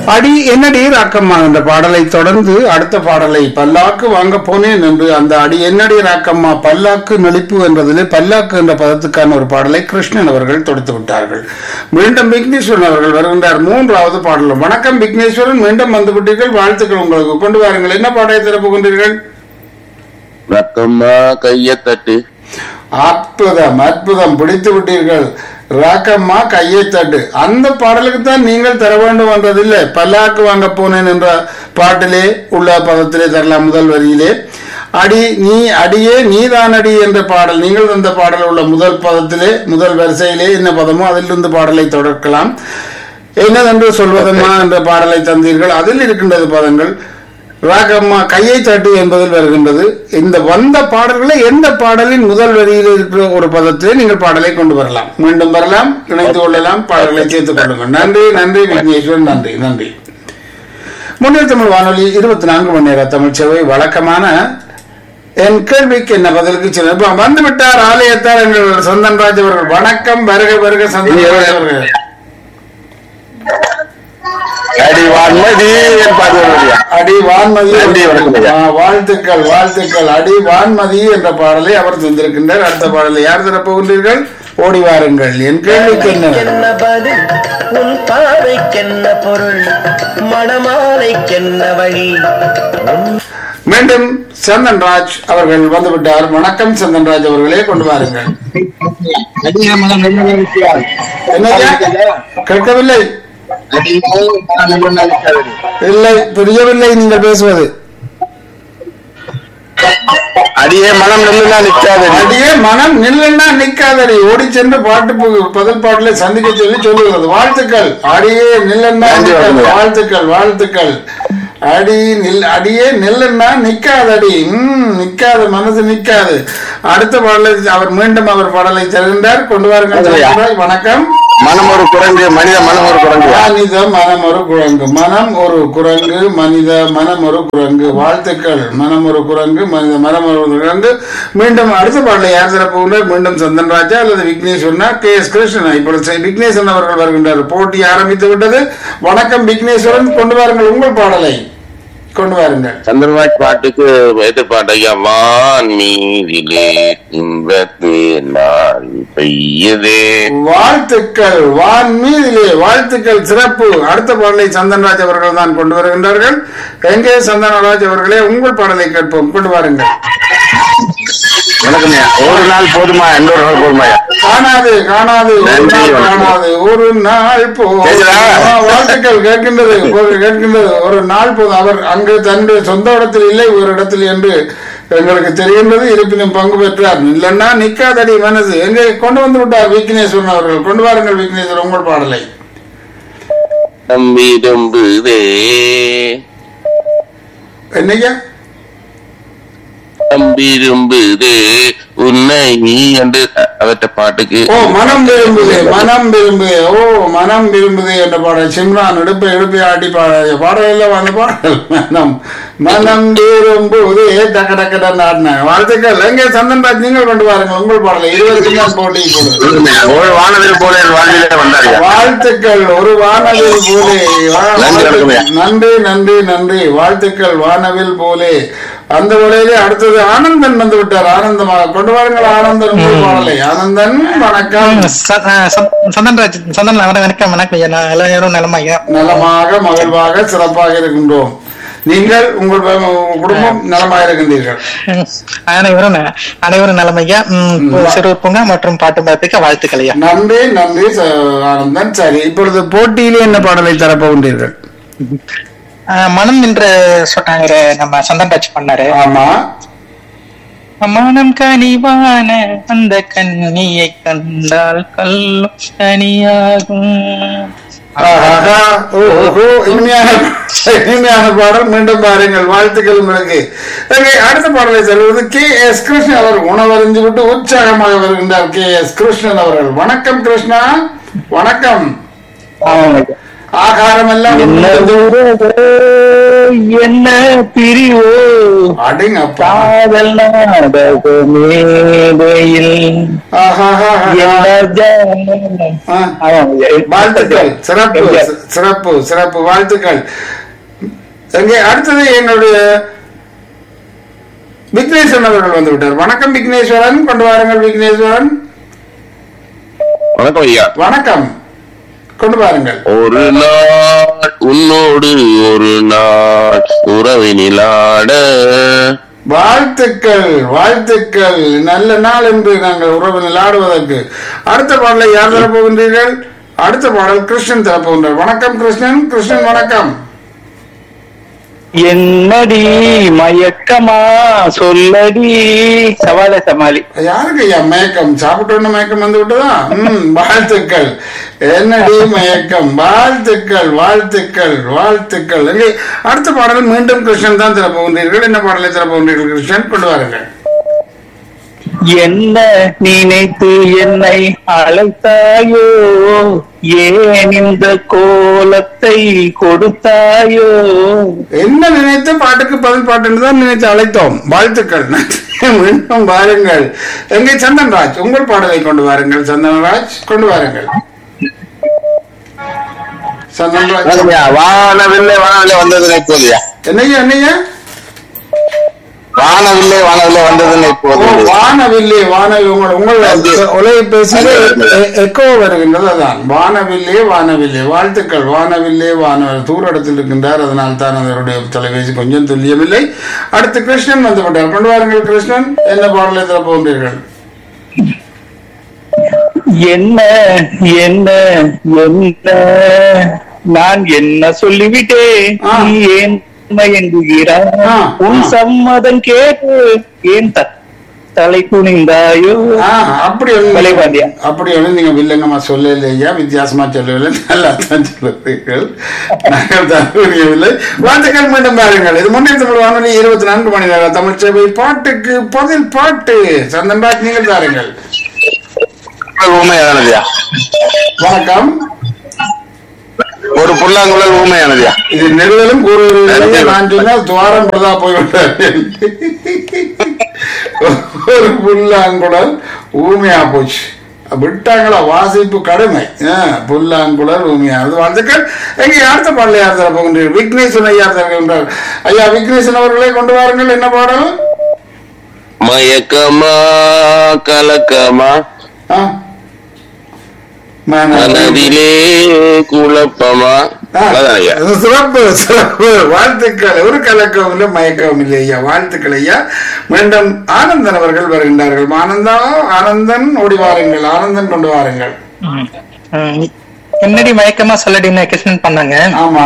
அடி என்னடி ராக்கம்மா என்ற பாடலை தொடர்ந்து அடுத்த பாடலை பல்லாக்கு வாங்க போனேன் என்று அந்த அடி என்னடி ராக்கம்மா பல்லாக்கு நெளிப்பு என்பதிலே பல்லாக்கு என்ற பதத்துக்கான ஒரு பாடலை கிருஷ்ணன் அவர்கள் தொடுத்து விட்டார்கள் மீண்டும் விக்னேஸ்வரன் அவர்கள் வருகின்றார் மூன்றாவது பாடலும் வணக்கம் விக்னேஸ்வரன் மீண்டும் வந்து விட்டீர்கள் வாழ்த்துக்கள் உங்களுக்கு கொண்டு வாருங்கள் என்ன பாடலை திறப்பு கொண்டீர்கள் ரக்கம்மா கைய தட்டு அற்புதம் அற்புதம் பிடித்து விட்டீர்கள் ராக்கம்மா கையை தட்டு அந்த பாடலுக்கு தான் நீங்கள் தர வேண்டும் என்றதில்லை பல்லாக்கு வாங்க போனேன் என்ற பாட்டிலே உள்ள பதத்திலே தரலாம் முதல் வரியிலே அடி நீ அடியே நீதான் அடி என்ற பாடல் நீங்கள் தந்த பாடல் உள்ள முதல் பதத்திலே முதல் வரிசையிலே என்ன பதமோ அதிலிருந்து பாடலை தொடர்க்கலாம் என்னதென்று சொல்வதம்மா என்ற பாடலை தந்தீர்கள் அதில் இருக்கின்றது பதங்கள் ராகம்மா கையை தட்டு என்பதில் வருகின்றது இந்த வந்த பாடல்களை எந்த பாடலின் முதல் வரியில் இருக்கிற ஒரு பதத்திலே நீங்கள் பாடலை கொண்டு வரலாம் மீண்டும் வரலாம் இணைத்து கொள்ளலாம் பாடல்களை சேர்த்துக் கொள்ளுங்கள் நன்றி நன்றி விக்னேஸ்வரன் நன்றி நன்றி முன்னேற்ற தமிழ் வானொலி இருபத்தி நான்கு மணி நேர தமிழ் சேவை வழக்கமான என் கேள்விக்கு என்ன பதிலுக்கு சொல்ல இப்ப வந்து விட்டார் ஆலயத்தார் எங்கள் சந்தன்ராஜ் அவர்கள் வணக்கம் வருக வருக சந்தன்ராஜ் அவர்கள் அடி வான்மதி என் பார்வையா அடி வான்மதி நன்றி, வணக்கம் ஐயா. ஆ, வாழ்த்துக்கள் வாழ்த்துக்கள் அடி வான்மதி என்ற பாடலை அவர் தந்திருக்கின்றார் அடுத்த பாடலை யார் தரப்போகின்றீர்கள் ஓடி வாருங்கள் என் கேள்விக்கு என்ன என்ன பதில் உன் பார்வைக்கென்ன பொருள் மணமாலைக்கென்ன வழி உன் மீண்டும் சந்தன்ராஜ் அவர்கள் வந்துவிட்டார் வணக்கம் சந்தன்ராஜ் அவர்களே கொண்டு வாருங்கள் என்னையா கேட்கவில்லை இல்லை புரியவில்லை நீங்கள் பேசுவது அடியே மனம் நில்லுனா நிக்காது அடியே மனம் நில்லுன்னா நிக்காதடி ஓடி சென்று பாட்டு பு- பதில் பாடலை சந்திக்க சொல்லி சொல்லுகிறது வாழ்த்துக்கள் அடியே நில்லுன்னா நன்றி, நிக்காது. வணக்கம். வாழ்த்துக்கள் வாழ்த்துக்கள் அடி நில் அடியே நில்லுன்னா நிக்காதடி ம் நிக்காத மனசு நிக்காது அடுத்த பாடலை அவர் மீண்டும் அவர் பாடலை தருகின்றார் கொண்டு வாருங்கள் அதுலையா? சந்திரராஜ். வணக்கம் மனம் ஒரு குரங்கு மனித மனம் ஒரு குரங்கு மனித மனம் ஒரு குரங்கு மனம் ஒரு குரங்கு மனித மனம் ஒரு குரங்கு வாழ்த்துக்கள் மனம் ஒரு குரங்கு மனித மனம் ஒரு குரங்கு மீண்டும் அடுத்த பாடலை யார் சிறப்புகின்றார் மீண்டும் சந்தன் ராஜா அல்லது விக்னேஸ்வரனா கே எஸ் கிருஷ்ணன் இப்பொழுது ஸ்ரீ விக்னேஸ்வரன் அவர்கள் வருகின்றார் போட்டி ஆரம்பித்து விட்டது வணக்கம் விக்னேஸ்வரன் கொண்டு வாருங்கள் உங்கள் பாடலை கொண்டு வாருங்கள் சந்திரபாய் பாட்டுக்கு எதிர்பார்ட்டு ஐயா வான் மீதிலே இன்பத்தே நாள் பெய்யுதே வாழ்த்துக்கள் வான் மீதிலே வாழ்த்துக்கள் சிறப்பு அடுத்த பாடலை சந்தன்ராஜ் அவர்கள் தான் கொண்டு வருகின்றார்கள் எங்கே சந்தனராஜ் அவர்களே உங்கள் பாடலை கேட்போம் கொண்டு வாருங்கள் வணக்கம் ஐயா ஒரு நாள் போதுமா இன்னொரு நாள் போதுமாயா காணாது காணாது ஒரு நன்றி, நாள் வணக்கம். காணாது ஒரு நாள் போதும் கேக்குதா? ஆ, வாழ்த்துக்கள் கேட்கின்றது போது- கேட்கின்றது ஒரு நாள் போதும் அவர் அங்கு தன்னுடைய சொந்த இடத்தில் இல்லை ஒரு இடத்தில் என்று எங்களுக்கு தெரிகின்றது இருப்பினும் பங்கு பெற்றார் இல்லைன்னா நிக்காதடி மனசு எங்கே கொண்டு வந்து விட்டார் விக்னேஸ்வரன் அவர்கள் கொண்டு வாருங்கள் விக்னேஸ்வரன் உங்கள் பாடலை நம்பிடும்புதே என்னையா நம்பிடும்புதே உன்னை நீ என்று அவற்ற பாட்டுக்கு ஓ மனம் விரும்புதே மனம் விரும்புதே ஓ மனம் விரும்புதே என்ற பாடல் சிம்ரான் இடுப்பை இடுப்பை ஆட்டி பாட பாடல வந்த பாடல் மனம் மனம் விரும்புதே டக்க டக்க டன்னு ஆடினாங்க வாழ்த்துக்கள் எங்கே சந்தன்ராஜ் நீங்கள் கொண்டு வாருங்கள் உங்கள் பாடலை இருவருக்கும் தான் போட்டி கொடுது ஒரு வானவில் போல என் வாழ்விலே வந்தாரியா வாழ்த்துக்கள் ஒரு வானவில் போலே வா- நன்றி, வணக்கம் ஐயா. நன்றி நன்றி நன்றி வாழ்த்துக்கள் வானவில் போலே அந்த வேளையிலே அடுத்தது ஆனந்தன் வந்து விட்டார் ஆனந்தமாக கொண்டு வாருங்கள் ஆனந்தன் உங்கள் பாடலை ஆனந்தன் வணக்கம் ச- அஹ் சந்- சந்தன்ராஜ் சந்தன் வணக்கம் வணக்கம் வணக்கம் ஐயா நான் எல்லாரும் நலமா ஐயா நலமாக மகிழ்வாக சிறப்பாக இருக்கின்றோம் நீங்கள் உங்கள் ப- உங்கள் குடும்பம் நலமாக இருக்கின்றீர்கள் ம், அனைவரும் ந- அனைவரும் நலம் ஐயா ம், சிறுவர் பூங்கா மற்றும் பாட்டு பார்த்துக்க வாழ்த்துக்கள் ஐயா நன்றி நன்றி ச- ஆனந்தன் சரி இப்பொழுது போட்டியிலே என்ன பாடலை தரப்போகின்றீர்கள் அஹ், மனம் என்று சொன்னாங்க நம்ம சந்தன்ராஜ் பண்ணாரு ஆமா மனம் கனிவான அந்த கண்ணியை கண்டால் கல்லும் கனியாகும் ஆஹா, ஓஹோ, இனிமையான இனிமையான பாடல் மீண்டும் பாருங்கள் வாழ்த்துக்கள் உங்களுக்கு ஓகே, அடுத்த பாடலை சொல்வது கே எஸ் கிருஷ்ணன் அவர் உணவறிஞ்சு விட்டு உற்சாகமாக வருகின்றார் கே எஸ் கிருஷ்ணன் அவர்கள் வணக்கம் கிருஷ்ணா வணக்கம் ஆகாரம் எல்லாம் என்ன பிரிவோ அடிங்கப்பா காதல் நாடக மேடையில் என்ன ஜானம். ஆ. ஆமா, வாழ்த்துக்கள் சிறப்பு எம்ஜிஆர். சி- சிறப்பு சிறப்பு வாழ்த்துக்கள் எங்கே அடுத்தது என்னுடைய விக்னேஸ்வரன் அவர்கள் வந்து விட்டார் வணக்கம் விக்னேஸ்வரன் கொண்டு வாருங்கள் விக்னேஸ்வரன் வணக்கம் ஐயா வணக்கம் கொண்டு வாருங்கள் ஒரு நாள் உன்னோடு ஒரு நாள் உறவினிலாட வாழ்த்துக்கள் வாழ்த்துக்கள் நல்ல நாள் என்று நாங்கள் உறவினில் ஆடுவதற்கு அடுத்த பாடலை யார் தரப் போகின்றீர்கள் அடுத்த பாடல் கிருஷ்ணன் தரப் போகின்றார் வணக்கம் கிருஷ்ணன் கிருஷ்ணன் வணக்கம் என்னடி மயக்கமா சொல்லடி சவால சமாளி யாருக்கு ஐயா மயக்கம் சாப்பிட்டோன்னு மயக்கம் வந்து விட்டதா ம் வாழ்த்துக்கள் என்னடி மயக்கம் வாழ்த்துக்கள் வாழ்த்துக்கள் வாழ்த்துக்கள் இங்கே அடுத்த பாடல் மீண்டும் கிருஷ்ணன் தான் தர போகின்றீர்கள் என்ன பாடலை தர போகின்றீர்கள் கிருஷ்ணன் கொண்டு வாருங்கள் என்ன நினைத்து என்னை அழைத்தாயோ ஏன் இந்த கோலத்தை கொடுத்தாயோ என்ன நினைத்து பாட்டுக்கு பதில் பாட்டு தான் நினைத்து அழைத்தோம் வாழ்த்துக்கள் மீண்டும் வாருங்கள் எங்கே சந்தன்ராஜ் உங்கள் பாடலை கொண்டு வாருங்கள் சந்தன்ராஜ் கொண்டு வாருங்கள் சந்தன்ராஜ் வணக்கம் ஐயா வானவில்லை வானவில்லை வந்ததுன்னு இப்போதையா என்னையா என்னையா வானவில்லை வானவில்லை வந்ததுன்னு ஓ, இப்போது வானவில்லை வானவில் உங்கள் உங்கள் உலகப்பேசியில் எக்கோ வருகின்றது அதான் வானவில்லே வானவில்லை வாழ்த்துக்கள் வானவில்லே வானவில் தூர இடத்தில் இருக்கின்றார் அதனால் தான் அவருடைய தொலைபேசி கொஞ்சம் துல்லியமில்லை அடுத்து கிருஷ்ணன் வந்து விட்டார் கொண்டு வாருங்கள் கிருஷ்ணன் என்ன பாடலை தர போகிறீர்கள் என்ன என்ன என்ன நான் என்ன சொல்லிவிட்டேன் ஆ. நீ ஏன் மயங்குகிறாய் ஆ, உன் ஆ. சம்மதம் கேட்டு ஏன் த- தலை குனிந்தாயோ ஆ, அப்படி ஒண்ணும் மலைவாண்டியா. அப்படி ஒன்றும் நீங்க வில்லங்கமா சொல்லலையா வித்தியாசமா சொல்லவில்லை நல்லா தான் சொல்லுறீர்கள் நாங்கள் தான் புரியவில்லை வாழ்த்துக்கள் மீண்டும் பாருங்கள் இது முன்னே தமிழ் வானொலி இருபத்தி நான்கு மணி நேரம் தமிழ் சேவை பாட்டுக்கு பதில் பாட்டு சந்தன்ராஜ் நீங்கள் தாருங்கள் ஊமையானதுயா வணக்கம் ஒரு புல்லாங்குழல் ஊமையானதுயா இது நெருடலும் கூறுவதில்லை நான் சொன்னால் துவாரம் பிரதா போய்விட்டார் ஒரு புல்லாங்குழல் ஊமையா போச்சு விட்டாங்களா வாசிப்பு கடுமை ஆ, புல்லாங்குழல் ஊமையானது வாழ்த்துக்கள் எங்க அடுத்த பாடல யார் தர போகின்றீர்கள் விக்னேஸ்வரன் ஐயா தருகின்றார் ஐயா விக்னேஸ்வரன் அவர்களே கொண்டு வாருங்கள் என்ன பாடல் மயக்கமா கலக்கமா ஆ? மன- மனதிலே குழப்பமா ஆ, அதான் ஐயா அது சிறப்பு சிறப்பு வாழ்த்துக்கள் ஒரு கலக்கம் இல்லை மயக்கம் இல்லை ஐயா வாழ்த்துக்கள் ஐயா மீண்டும் ஆனந்தன் அவர்கள் வருகின்றார்கள் ஆனந்தா ஆனந்தன் ஓடி வாருங்கள் ஆனந்தன் கொண்டு வாருங்கள் ம். ம். என்னடி மயக்கமா சொல்லடின்னு கிருஷ்ணன் பண்ணாங்க ஆமா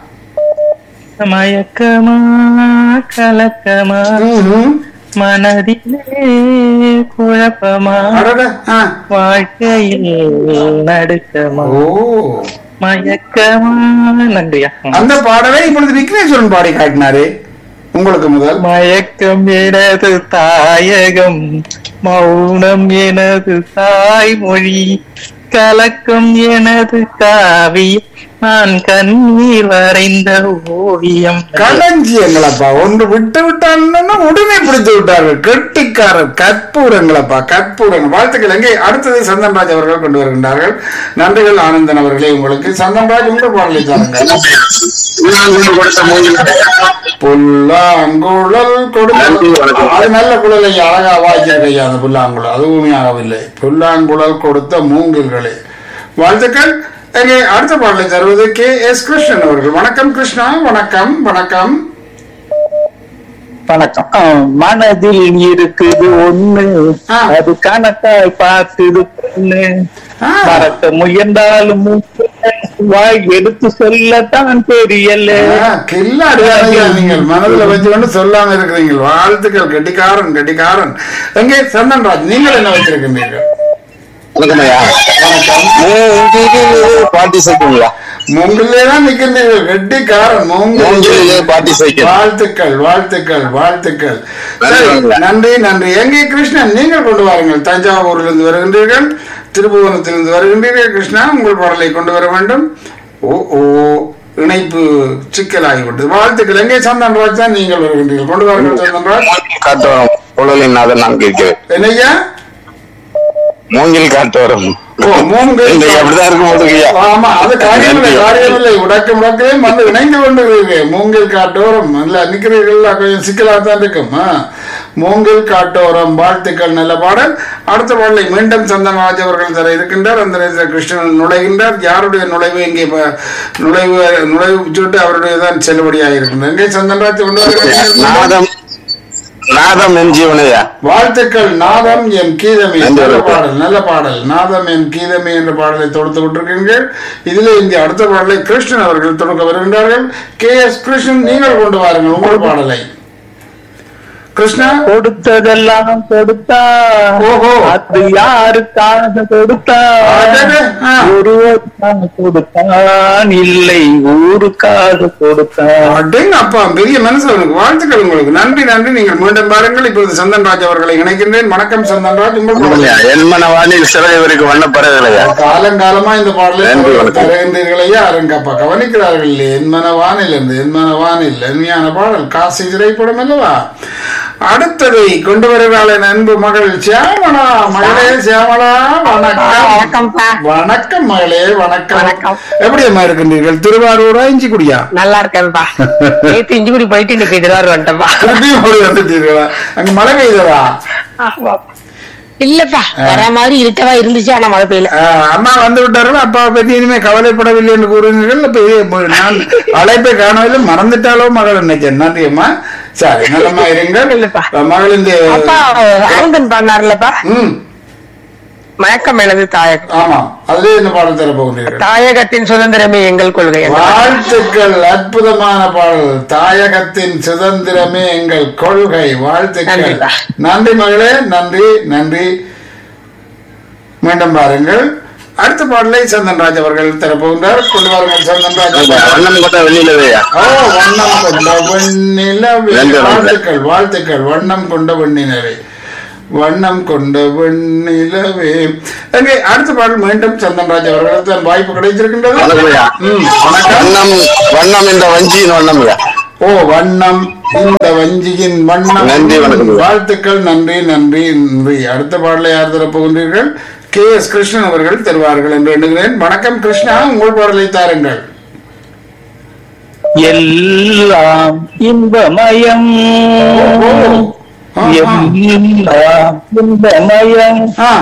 மயக்கமா கலக்கமா ம்ஹும். மனதிலே குழப்பமா அடடா, ஆ. வாழ்க்கையில் நடுக்கமா ஓ மயக்கமா நன்றியா ம். அந்த பாடலை இப்பொழுது விக்னேஸ்வரன் பாடி காட்டினாரே உங்களுக்கு முதல் மயக்கம் எனது தாயகம் மௌனம் எனது தாய்மொழி கலக்கம் எனது காவியம் நான் கண்ணீர் வரைந்த ஓவியம் களஞ்சியங்களப்பா ஒன்று விட்டு விட்டான்னு உடனே பிடித்து விட்டார்கள் கெட்டிக்காரர் கற்பூரங்களப்பா கற்பூரங்கள் வாழ்த்துக்கள் எங்கே அடுத்தது சந்தன்ராஜ் அவர்கள் கொண்டு வருகின்றார்கள் நன்றிகள் ஆனந்தன் அவர்களே உங்களுக்கு சந்தன்ராஜ் உங்கள் பாடலை தாருங்க கொடுத்த மூங்கில் புல்லாங்குழல் நன்றி, கொடுத்த வணக்கம். அது நல்ல குழல் ஐயா அழகா வாய்ச்சிருக்க ஐயா அந்த புல்லாங்குழல் அது உண்மையாகவில்லை புல்லாங்குழல் கொடுத்த மூங்கில்களே வாழ்த்துக்கள் எங்கே அடுத்த பாடலை தருவது கே எஸ் கிருஷ்ணன் அவர்கள் வணக்கம் கிருஷ்ணா வணக்கம் வணக்கம் வணக்கம் ஆ, மனதில் இருக்குது ஒண்ணு ஆ. அது கணக்காய் பார்த்துது பொண்ணு ஆ. மறக்க முயன்றாலும் வாய் எடுத்து சொல்லத்தான் தெரியல ஆ, கில்லாடிதான் ஐயா நீங்கள் மனதில் வச்சுக்கொண்டு சொல்லாம இருக்கிறீங்க வாழ்த்துக்கள் கெட்டிக்காரன் கெட்டிக்காரன் எங்கே சந்தன்ராஜ் நீங்கள் என்ன வச்சிருக்கின்றீர்கள் வணக்கம் ஐயா மூங்கிலே பாட்டி சைக்கிங்களா மூங்கிலே தான் நிற்கின்றீர்கள் கெட்டிக்காரன் மூங்கிலே மூங்கிலே பாட்டி சைக்கிள் வாழ்த்துக்கள் வாழ்த்துக்கள் வாழ்த்துக்கள் சரி நன்றி. நன்றி நன்றி எங்கே கிருஷ்ணன் நீங்கள் கொண்டு வாருங்கள் தஞ்சாவூரிலிருந்து வருகின்றீர்கள் திருபுவனத்திலிருந்து வருகின்றீர்கள் கிருஷ்ணா உங்கள் பாடலை கொண்டு வர வேண்டும் ஓ ஓ இணைப்பு சிக்கலாகிவிட்டது வாழ்த்துக்கள் எங்கே சந்தன்ராஜ் தான் நீங்கள் வருகின்றீர்கள் கொண்டு வாருங்கள் சந்தன்ராஜ் மூங்கில் காட்டோரம் புழலின் நாதன் நான் கேட்கிறேன் என்னய்யா மூங்கில் காட்டோரம் ஓ மூங்கில் இந்த அப்படிதான் இருக்கும் போது ஐயா ஆமா அது காரியமில்லை காரியமில்லை உடக்க முடக்கவே வந்து இணைந்து கொண்டு மூங்கில் காட்டோரம் இல்ல நிக்கிறீர்கள் கொஞ்சம் சிக்கலா தான் இருக்கும் ஆ. மூங்கில் காட்டோரம் வாழ்த்துக்கள் நல்ல பாடல் அடுத்த பாடலை மீண்டும் சந்தனராஜ் அவர்கள் தர இருக்கின்றார் அந்த நேரத்தில் கிருஷ்ணன் நுழைகின்றார் யாருடைய நுழைவு இங்கே ப- நுழைவு நுழைவு சொல்லிட்டு அவருடைய தான் செல்லுபடியாக இருக்கின்றார் எங்கே சந்தனராஜ் கொண்டு வருகிறார்கள்? நாதம் நாதம் என் ஜீவனையா வாழ்த்துக்கள் நாதம் என் கீதமே நன்றி நல்ல வணக்கம். பாடல் நல்ல பாடல் நாதம் என் கீதமே என்ற பாடலை தொடுத்து விட்டிருக்கீர்கள் இதிலே இந்த அடுத்த பாடலை கிருஷ்ணன் அவர்கள் தொடக்க வருகின்றார்கள் கே எஸ் கிருஷ்ணன் நீங்கள் கொண்டு வாருங்கள் உங்கள் பாடலை கிருஷ்ணா கொடுத்ததெல்லாம் கொடுத்தா ஓஹோ. அது யாருக்காக கொடுத்தா அடடே, ஆ. ஒருவருக்காக கொடுத்தான் இல்லை ஊருக்காக கொடுத்தான் அடேங்க அப்பா பெரிய மனசு அவனுக்கு வாழ்த்துக்கள் உங்களுக்கு நன்றி நன்றி நீங்கள் மீண்டும் பாருங்கள் இப்பொழுது சந்தன்ராஜ் அவர்களை இணைக்கின்றேன் வணக்கம் சந்தன்ராஜ் உங்கள் பாடல். என் மனவானில் சிறை வரைக்கும் வண்ணப்பறவைகளையா காலங்காலமா இந்த நன்றி, பாடலை வணக்கம். தருகின்றீர்களையா அருங்கப்பா கவனிக்கிறார்கள் என்மன வானில் இருந்து என்மன வானில் என்மையான பாடல் காசி திரைப்படம் அல்லவா அடுத்ததை கொண்டு வருகிறாள் என் அன்பு மகள் சியாமளா மகளே சியாமளா வணக்கம் வணக்கம்ப்பா வணக்கம் மகளே வணக்கம் வணக்கம். எப்படி அம்மா இருக்கின்றீர்கள் திருவாரூரா இஞ்சிக்குடியா நல்லா இருக்கேன்ப்பா நேத்து இஞ்சிக்குடி போயிட்டு இன்னைக்கு திருவாரூர் வந்துட்டேன்ப்பா திருப்பியும் போய் வந்துட்டீர்களா அங்க மழை பெய்ததா இல்லப்பா வர மாதிரி இருக்கவா இருந்துச்சு ஆனா மழை பெய்யல ஆஹ் அம்மா வந்து விட்டார்கள் அப்பா பத்தி இனிமே கவலைப்படவில்லை என்று கூறுகிறீர்கள் இப்ப இது இப்ப நான் அழைப்பை காணவில்லை மறந்துட்டாலோ மகள் நினைச்சேன் நன்றி அம்மா சரி நல்லம்மா இருங்கள் இல்லப்பா. மகள் இந்த அப்பா ஆனந்தன் பண்ணார்லப்பா ம் மயக்கம் எனது தாயகம் ஆமா அதுல என்ன பாடல் தர போகிறீர்கள் தாயகத்தின் சுதந்திரமே எங்கள் கொள்கை என்ற பாடல். வாழ்த்துக்கள் அற்புதமான பாடல் தாயகத்தின் சுதந்திரமே எங்கள் கொள்கை வாழ்த்துக்கள் நன்றிப்பா. நன்றி மகளே நன்றி நன்றி மீண்டும் பாருங்கள் அடுத்த பாடலை சந்தன்ராஜ் அவர்கள் தரப்போகின்றார் கொண்டு வாருங்கள் சந்தன்ராஜ் அவர்கள். வண்ணம் கொண்ட வெளியிலவையா ஓ வண்ணம் கொண்ட வெண்ணிலவே நன்றி, நன்றி. வாழ்த்துக்கள் வாழ்த்துக்கள் வண்ணம் கொண்ட வெண்ணிலவே வண்ணம் கொண்ட வெண்ணிலவே அங்கே அடுத்த பாடல் மீண்டும் சந்தன்ராஜ் அவர்கள் தன் வாய்ப்பு கிடைத்திருக்கின்றது வணக்கம்யா ம், வணக்கம் வண்ணம் வண்ணம் இந்த வஞ்சியின் வண்ணம் ஓ வண்ணம் இந்த வஞ்சியின் வண்ணம் நன்றி, வணக்கம். வாழ்த்துக்கள் நன்றி நன்றி நன்றி அடுத்த பாடலை யார் தரப்போகின்றீர்கள் கே எஸ் கிருஷ்ணன் அவர்கள் தருவார்கள் என்று எண்ணுகிறேன் வணக்கம் கிருஷ்ணா உங்கள் பாடலை தாருங்கள் எல்லாம் இன்பமயம் ஆ, ஆ. எல்லாம் இன்பமயம் ஆ.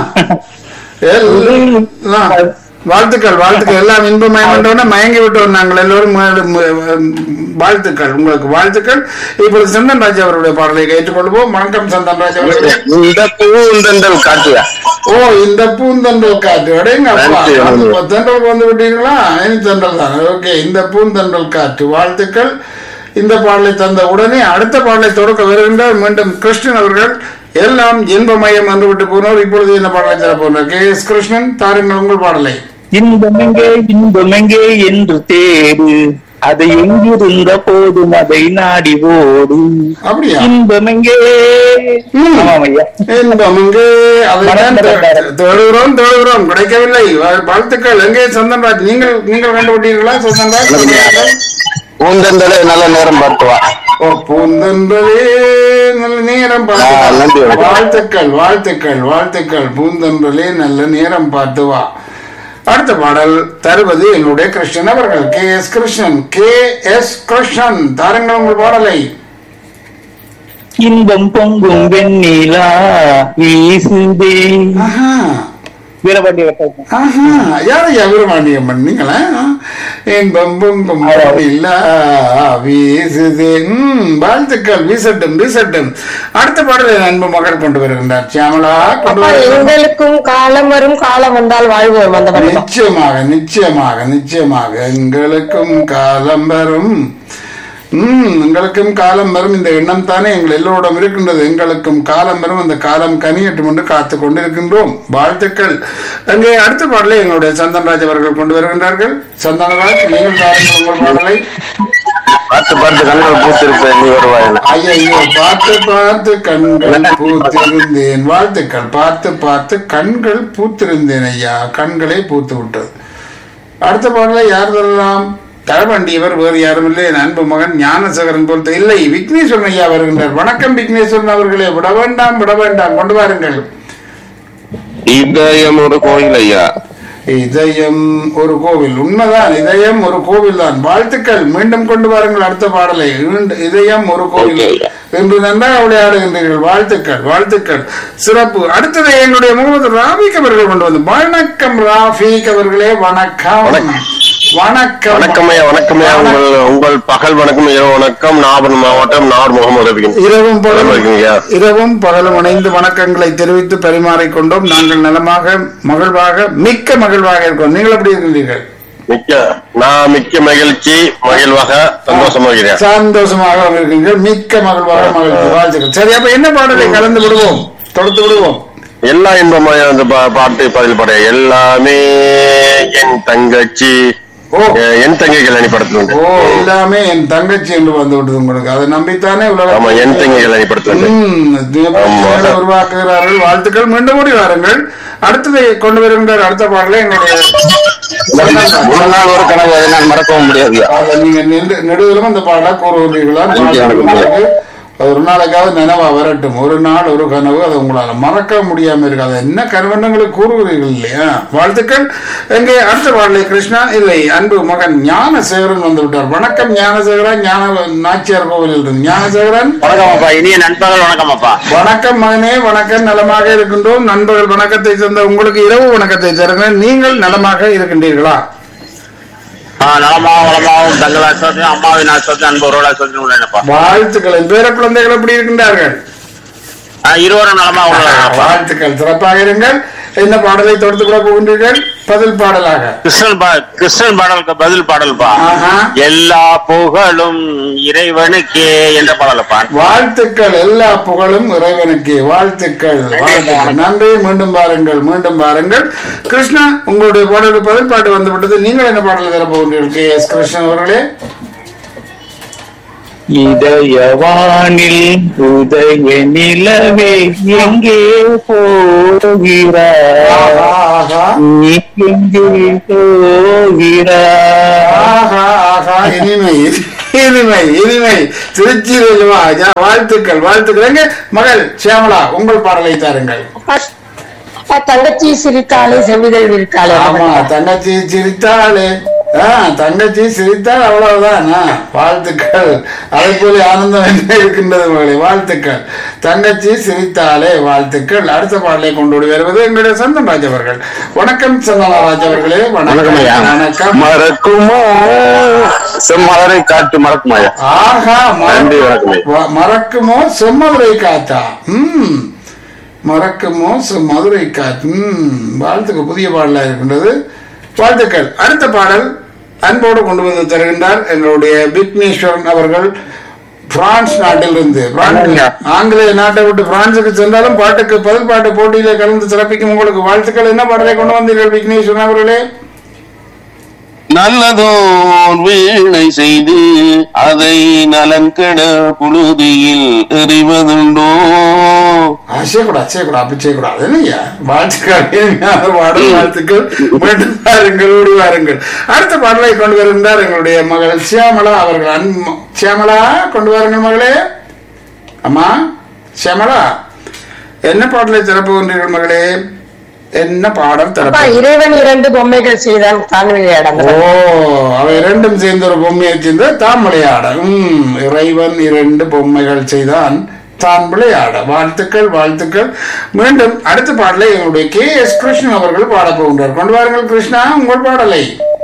எல்லாம் வாழ்த்துக்கள் வாழ்த்துக்கள் எல்லாம் இன்பமயம் என்றோன்னா மயங்கி விட்டோம் நாங்கள் எல்லோரும் மு- மு- வாழ்த்துக்கள் உங்களுக்கு வாழ்த்துக்கள் இப்பொழுது சந்தன் ராஜ் அவருடைய பாடலை கேட்டுக்கொள்வோம் வணக்கம் சந்தன் ராஜ் அவர்களே இந்த பூந்தெண்டல் காட்டுயா ஓ இந்த பூந்தண்டல் காற்று அடைங்க அப்பா நன்றி, அந்த நன்றி. தென்றல் வந்து விட்டீங்களா இனி தென்றல் தான் ஓகே இந்த பூந்தண்டல் காற்று வாழ்த்துக்கள் இந்த பாடலை தந்த உடனே அடுத்த பாடலை தொடக்க வருகின்றார் மீண்டும் கிருஷ்ணன் அவர்கள் எல்லாம் இன்பமயம் என்று விட்டு போனோர் இப்பொழுது இந்த பாடலை தர போனார் கே எஸ் கிருஷ்ணன் தாருங்கள் உங்கள் பாடலை இன்பமெங்கே இன்பமெங்கே என்று தேடு அதை எங்கிருந்த போதும் அதை நாடி ஓடு அப்படியா இன்பமெங்கே ம். ஆமாம் ஐயா இன்பம் இங்கே அதைத்தான் தே- தேடுகிறோம் தேடுகிறோம் கிடைக்கவில்லை வா- வாழ்த்துக்கள் எங்கே சந்தன்ராஜ் நீங்கள் நீங்கள் கண்டுபிட்டீர்களா சந்தன்ராஜ் பூந்தெண்டலே நல்ல நேரம் பார்த்துவா ஓ பூந்தன்றலே நல்ல நேரம் ஆ, நன்றி, பார்த்து வணக்கம். வாழ்த்துக்கள் வாழ்த்துக்கள் வாழ்த்துக்கள் பூந்தன்றலே நல்ல நேரம் பார்த்து வா அடுத்த பாடல் தருவது என்னுடைய கிருஷ்ணன் அவர்கள் K S Krishnan K S Krishnan தாருங்கள் உங்கள் பாடலை இன்பம் பொங்கும் வெண்ணிலா வீசுதே ஆஹா வீரபாண்டி வட்டம் ஆஹா யாரையா விரும்பாண்டியம்மன் நீங்களா இன்பம் பொங்கும் இல்ல வீசுது ம், வாழ்த்துக்கள் வீசட்டும் வீசட்டும் அடுத்த பாடலை என் அன்பு மகள் கொண்டு வருகின்றார் சியாமலா கொண்டு அப்பா வருகின்றார் எங்களுக்கும் காலம் வரும் காலம் வந்தால் வாழ்வோம் அந்த படம் நிச்சயமாக நிச்சயமாக நிச்சயமாக எங்களுக்கும் காலம் வரும் ம் எங்களுக்கும் காலம் வரும் இந்த எண்ணம் தானே எங்கள் எல்லோரிடம் இருக்கின்றது எங்களுக்கும் காலம் வரும் அந்த காலம் கனியட்டும் என்று காத்து கொண்டிருக்கின்றோம் வாழ்த்துக்கள் அங்கே அடுத்த பாடலை எங்களுடைய சந்தன்ராஜ் அவர்கள் கொண்டு வருகின்றார்கள் சந்தனராஜ் நீங்கள் தாருங்கள் உங்கள் பாடலை பார்த்து பார்த்து கண்கள் பூத்திருப்பேன் நீ வருவாய் என. ஐயோ பார்த்து பார்த்து கண்கள் பூத்திருந்தேன் வாழ்த்துக்கள் பார்த்து பார்த்து கண்கள் பூத்திருந்தேன் ஐயா கண்களை பூத்து விட்டது அடுத்த பாடலை யார் தரலாம் தர வேண்டியவர் வேறு யாரும் இல்லை என் அன்பு மகன் ஞானசேகரன் போல் தெ- இல்லை விக்னேஸ்வரன் ஐயா வருகின்றார் வணக்கம் விக்னேஸ்வரன் அவர்களே விட வேண்டாம் விட வேண்டாம் கொண்டு வாருங்கள் இதயம் ஒரு கோயில் ஐயா இதயம் ஒரு கோவில் உண்மைதான் இதயம் ஒரு கோவில் தான் வாழ்த்துக்கள் மீண்டும் கொண்டு வாருங்கள் அடுத்த பாடலை மீண்டு- இதயம் ஒரு கோவில் என்று நன்றாக விளையாடுகின்றீர்கள் வாழ்த்துக்கள் வாழ்த்துக்கள் சிறப்பு அடுத்தது எங்களுடைய முகமது ராபிக் அவர்கள் கொண்டு வந்து வணக்கம் ராஃபிக் அவர்களே வணக்கம் வணக்கம் வணக்கம் ஐயா வணக்கம் ஐயா உங்கள் உங்கள் பகல் வணக்கம் இரவு வணக்கம் நாகப்பட்டினம் மாவட்டம் நாகர் முகமது ரபிகன் இரவும் நல்லா பகலும் இருக்கீங்க இரவும் பகலும் இணைந்து வணக்கங்களை தெரிவித்து பரிமாறிக்கொண்டோம் நாங்கள் நலமாக மகிழ்வாக மிக்க மகிழ்வாக இருக்கோம் நீங்கள் எப்படி இருக்கின்றீர்கள் மிக்க நான் மிக்க மகிழ்ச்சி மகிழ்வாக சந்தோஷமா இருக்கிறேன் சந்தோஷமாக இருக்கீங்கள் மிக்க மகிழ்வாக மகிழ்ச்சி வாழ்த்துக்கள் சரி அப்ப என்ன பாடலை கலந்து விடுவோம் தொடுத்து விடுவோம் எல்லா இன்பமாய் அந்த பா- பாட்டு பதில் பாட எல்லாமே என் தங்கச்சி ஓ. எ- என் தங்கை கல்யாணி படத்துல உண்டு ஓ எல்லாமே என் தங்கச்சி என்று வந்து விட்டது உங்களுக்கு அதை நம்பித்தானே ஆமா என் தங்கை உலகம் கல்யாணி படத்துல உண்டு ம், நிகழ்ச்சிகளை ஆமா. உருவாக்குகிறார்கள் வாழ்த்துக்கள் மீண்டும் கூடி வாருங்கள் அடுத்ததை கொண்டு வருகின்ற அடுத்த பாடலை எங்களுடைய ஒரு நாள் ஒரு கனவு அதை நான் மறக்கவும் முடியாது அதை நீங்க நெடு- நெடுகிலும் அந்த பாடலை கூறுகிறீர்களா நன்றி, வணக்கம். உங்களுக்கு அது ஒரு நாளைக்காவது நினைவா வரட்டும் ஒரு நாள் ஒரு கனவு அது உங்களால மறக்க முடியாம இருக்கு அது என்ன கனவெண்ணங்களை கூறுகிறீர்கள் இல்லையா வாழ்த்துக்கள் எங்கே அடுத்த பாடலை கிருஷ்ணா இல்லை அன்பு மகன் ஞானசேகரன் வந்து விட்டார் வணக்கம் ஞானசேகரன் ஞான நாச்சியார் கோவிலில் இருந்து ஞானசேகரன் வணக்கம் அப்பா இனிய நண்பர்கள் வணக்கம் அப்பா வணக்கம் மகனே வணக்கம் நலமாக இருக்கின்றோம் நண்பர்கள் வணக்கத்தை தந்த உங்களுக்கு இரவு வணக்கத்தை தருகிறேன் நீங்கள் நலமாக இருக்கின்றீர்களா ஆ, நலமாவும் வளமாவும் தங்கள் ஆசிரியர் அம்மாவின் ஆசிரியர் அன்பவரோட ஆசிரியர் உள்ளேனப்பா வாழ்த்துக்கள் என் பேர குழந்தைகள் எப்படி இருக்கின்றார்கள் ஆ, இருவரும் நலமா உள்ளனப்பா வாழ்த்துக்கள் சிறப்பாக இருங்கள் என்ன பாடலை தொடுத்து கூட போகின்றீர்கள் பதில் பாடலாக கிருஷ்ணன் பா கிருஷ்ணன் பாடலுக்கு பதில் பாடல்பா ஆஹா. எல்லா புகழும் இறைவனுக்கே என்ற பாடலப்பா வாழ்த்துக்கள் எல்லா புகழும் இறைவனுக்கு வாழ்த்துக்கள் வாழ்த்துக்கள் நன்றி மீண்டும் பாருங்கள் மீண்டும் பாருங்கள் கிருஷ்ணா உங்களுடைய பாடலுக்கு பதில் பாட்டு வந்து விட்டது நீங்கள் என்ன பாடலை தர போகின்றீர்கள் கே எஸ் கிருஷ்ணன் அவர்களே இதயவானில் உதய நிலவே எங்கே போகிறாய் ஆஹா, ஆஹா நீ எங்கே போகிறாய் ஆஹா ஆஹா இனிமை இனிமை இனிமை திருச்சியில் வாழ்த்துக்கள் வாழ்த்துக்கள் எங்க மகள் சியாமலா உங்கள் பாடலை தாருங்கள் தங்கச்சி சிரித்தாலே செவிதழ் இருக்காளே ஆமா தங்கச்சி சிரித்தாளே ஆ, தங்கச்சி சிரித்தால் அவ்வளவுதான் ஆ, வாழ்த்துக்கள் அதை போல ஆனந்தம் என்ன இருக்கின்றது மகளே வாழ்த்துக்கள் தங்கச்சி சிரித்தாலே வாழ்த்துக்கள் அடுத்த பாடலை கொண்டு ஓடி வருவது எங்களுடைய சந்தன் ராஜ் அவர்கள் வணக்கம் சந்தன் ராஜ் அவர்களே வணக்கம் வணக்கம் மறக்குமோ செம்மலரை காட்டு மறக்குமாயா ஆஹா நன்றி, மறக்க- வணக்கம். வ- மறக்குமோ செம்மதுரை காத்தா ம் மறக்குமோ மதுரை காத்து ம் வாழ்த்துக்கு புதிய பாடலா இருக்கின்றது வாழ்த்துக்கள் அடுத்த பாடல் அன்போடு கொண்டு வந்து தருகின்றார் எங்களுடைய விக்னேஸ்வரன் அவர்கள் பிரான்ஸ் நாட்டிலிருந்து பிரான்ஸ் ஆங்கிலேய நாட்டை விட்டு பிரான்சுக்கு சென்றாலும் பாட்டுக்கு பதில் பாட்டு போட்டியிலே கலந்து சிறப்பிக்கும் உங்களுக்கு வாழ்த்துக்கள் என்ன பாடலை கொண்டு வந்தீர்கள் விக்னேஸ்வரன் அவர்களே நல்லதோர் வீணை செய்து அதை நலன் கெட புழுதியில் எறிவதுண்டோ செய்யக்கூடாது செய்யக்கூடாது அப்படி செய்யக்கூடாது இல்லையா வாழ்த்துக்கள் இனிமையான பாடல் வாழ்த்துக்கள் மீண்டும் வாருங்கள் ஓடி வாருங்கள் அடுத்த பாடலை கொண்டு வருகின்றார் எங்களுடைய மகள் சியாமலா அவர்கள் அன்பு சியாமலா கொண்டு வாருங்கள் மகளே அம்மா சியாமலா என்ன பாடலை திறப்புகின்றீர்கள் மகளே என்ன பாடம் அப்பா திறப்பு இறைவன் இரண்டு பொம்மைகள் செய்தான் தான் விளையாட ஓ அவை இரண்டும் சேர்ந்து ஒரு பொம்மையை சேர்ந்து தான் விளையாட உம் இறைவன் இரண்டு பொம்மைகள் செய்தான் தான் விளையாட வாழ்த்துக்கள் வாழ்த்துக்கள் மீண்டும் அடுத்த பாடலை எங்களுடைய கே எஸ் கிருஷ்ணன் அவர்கள் பாடப் போகின்றார் கொண்டு வாருங்கள் கிருஷ்ணா உங்கள் பாடலை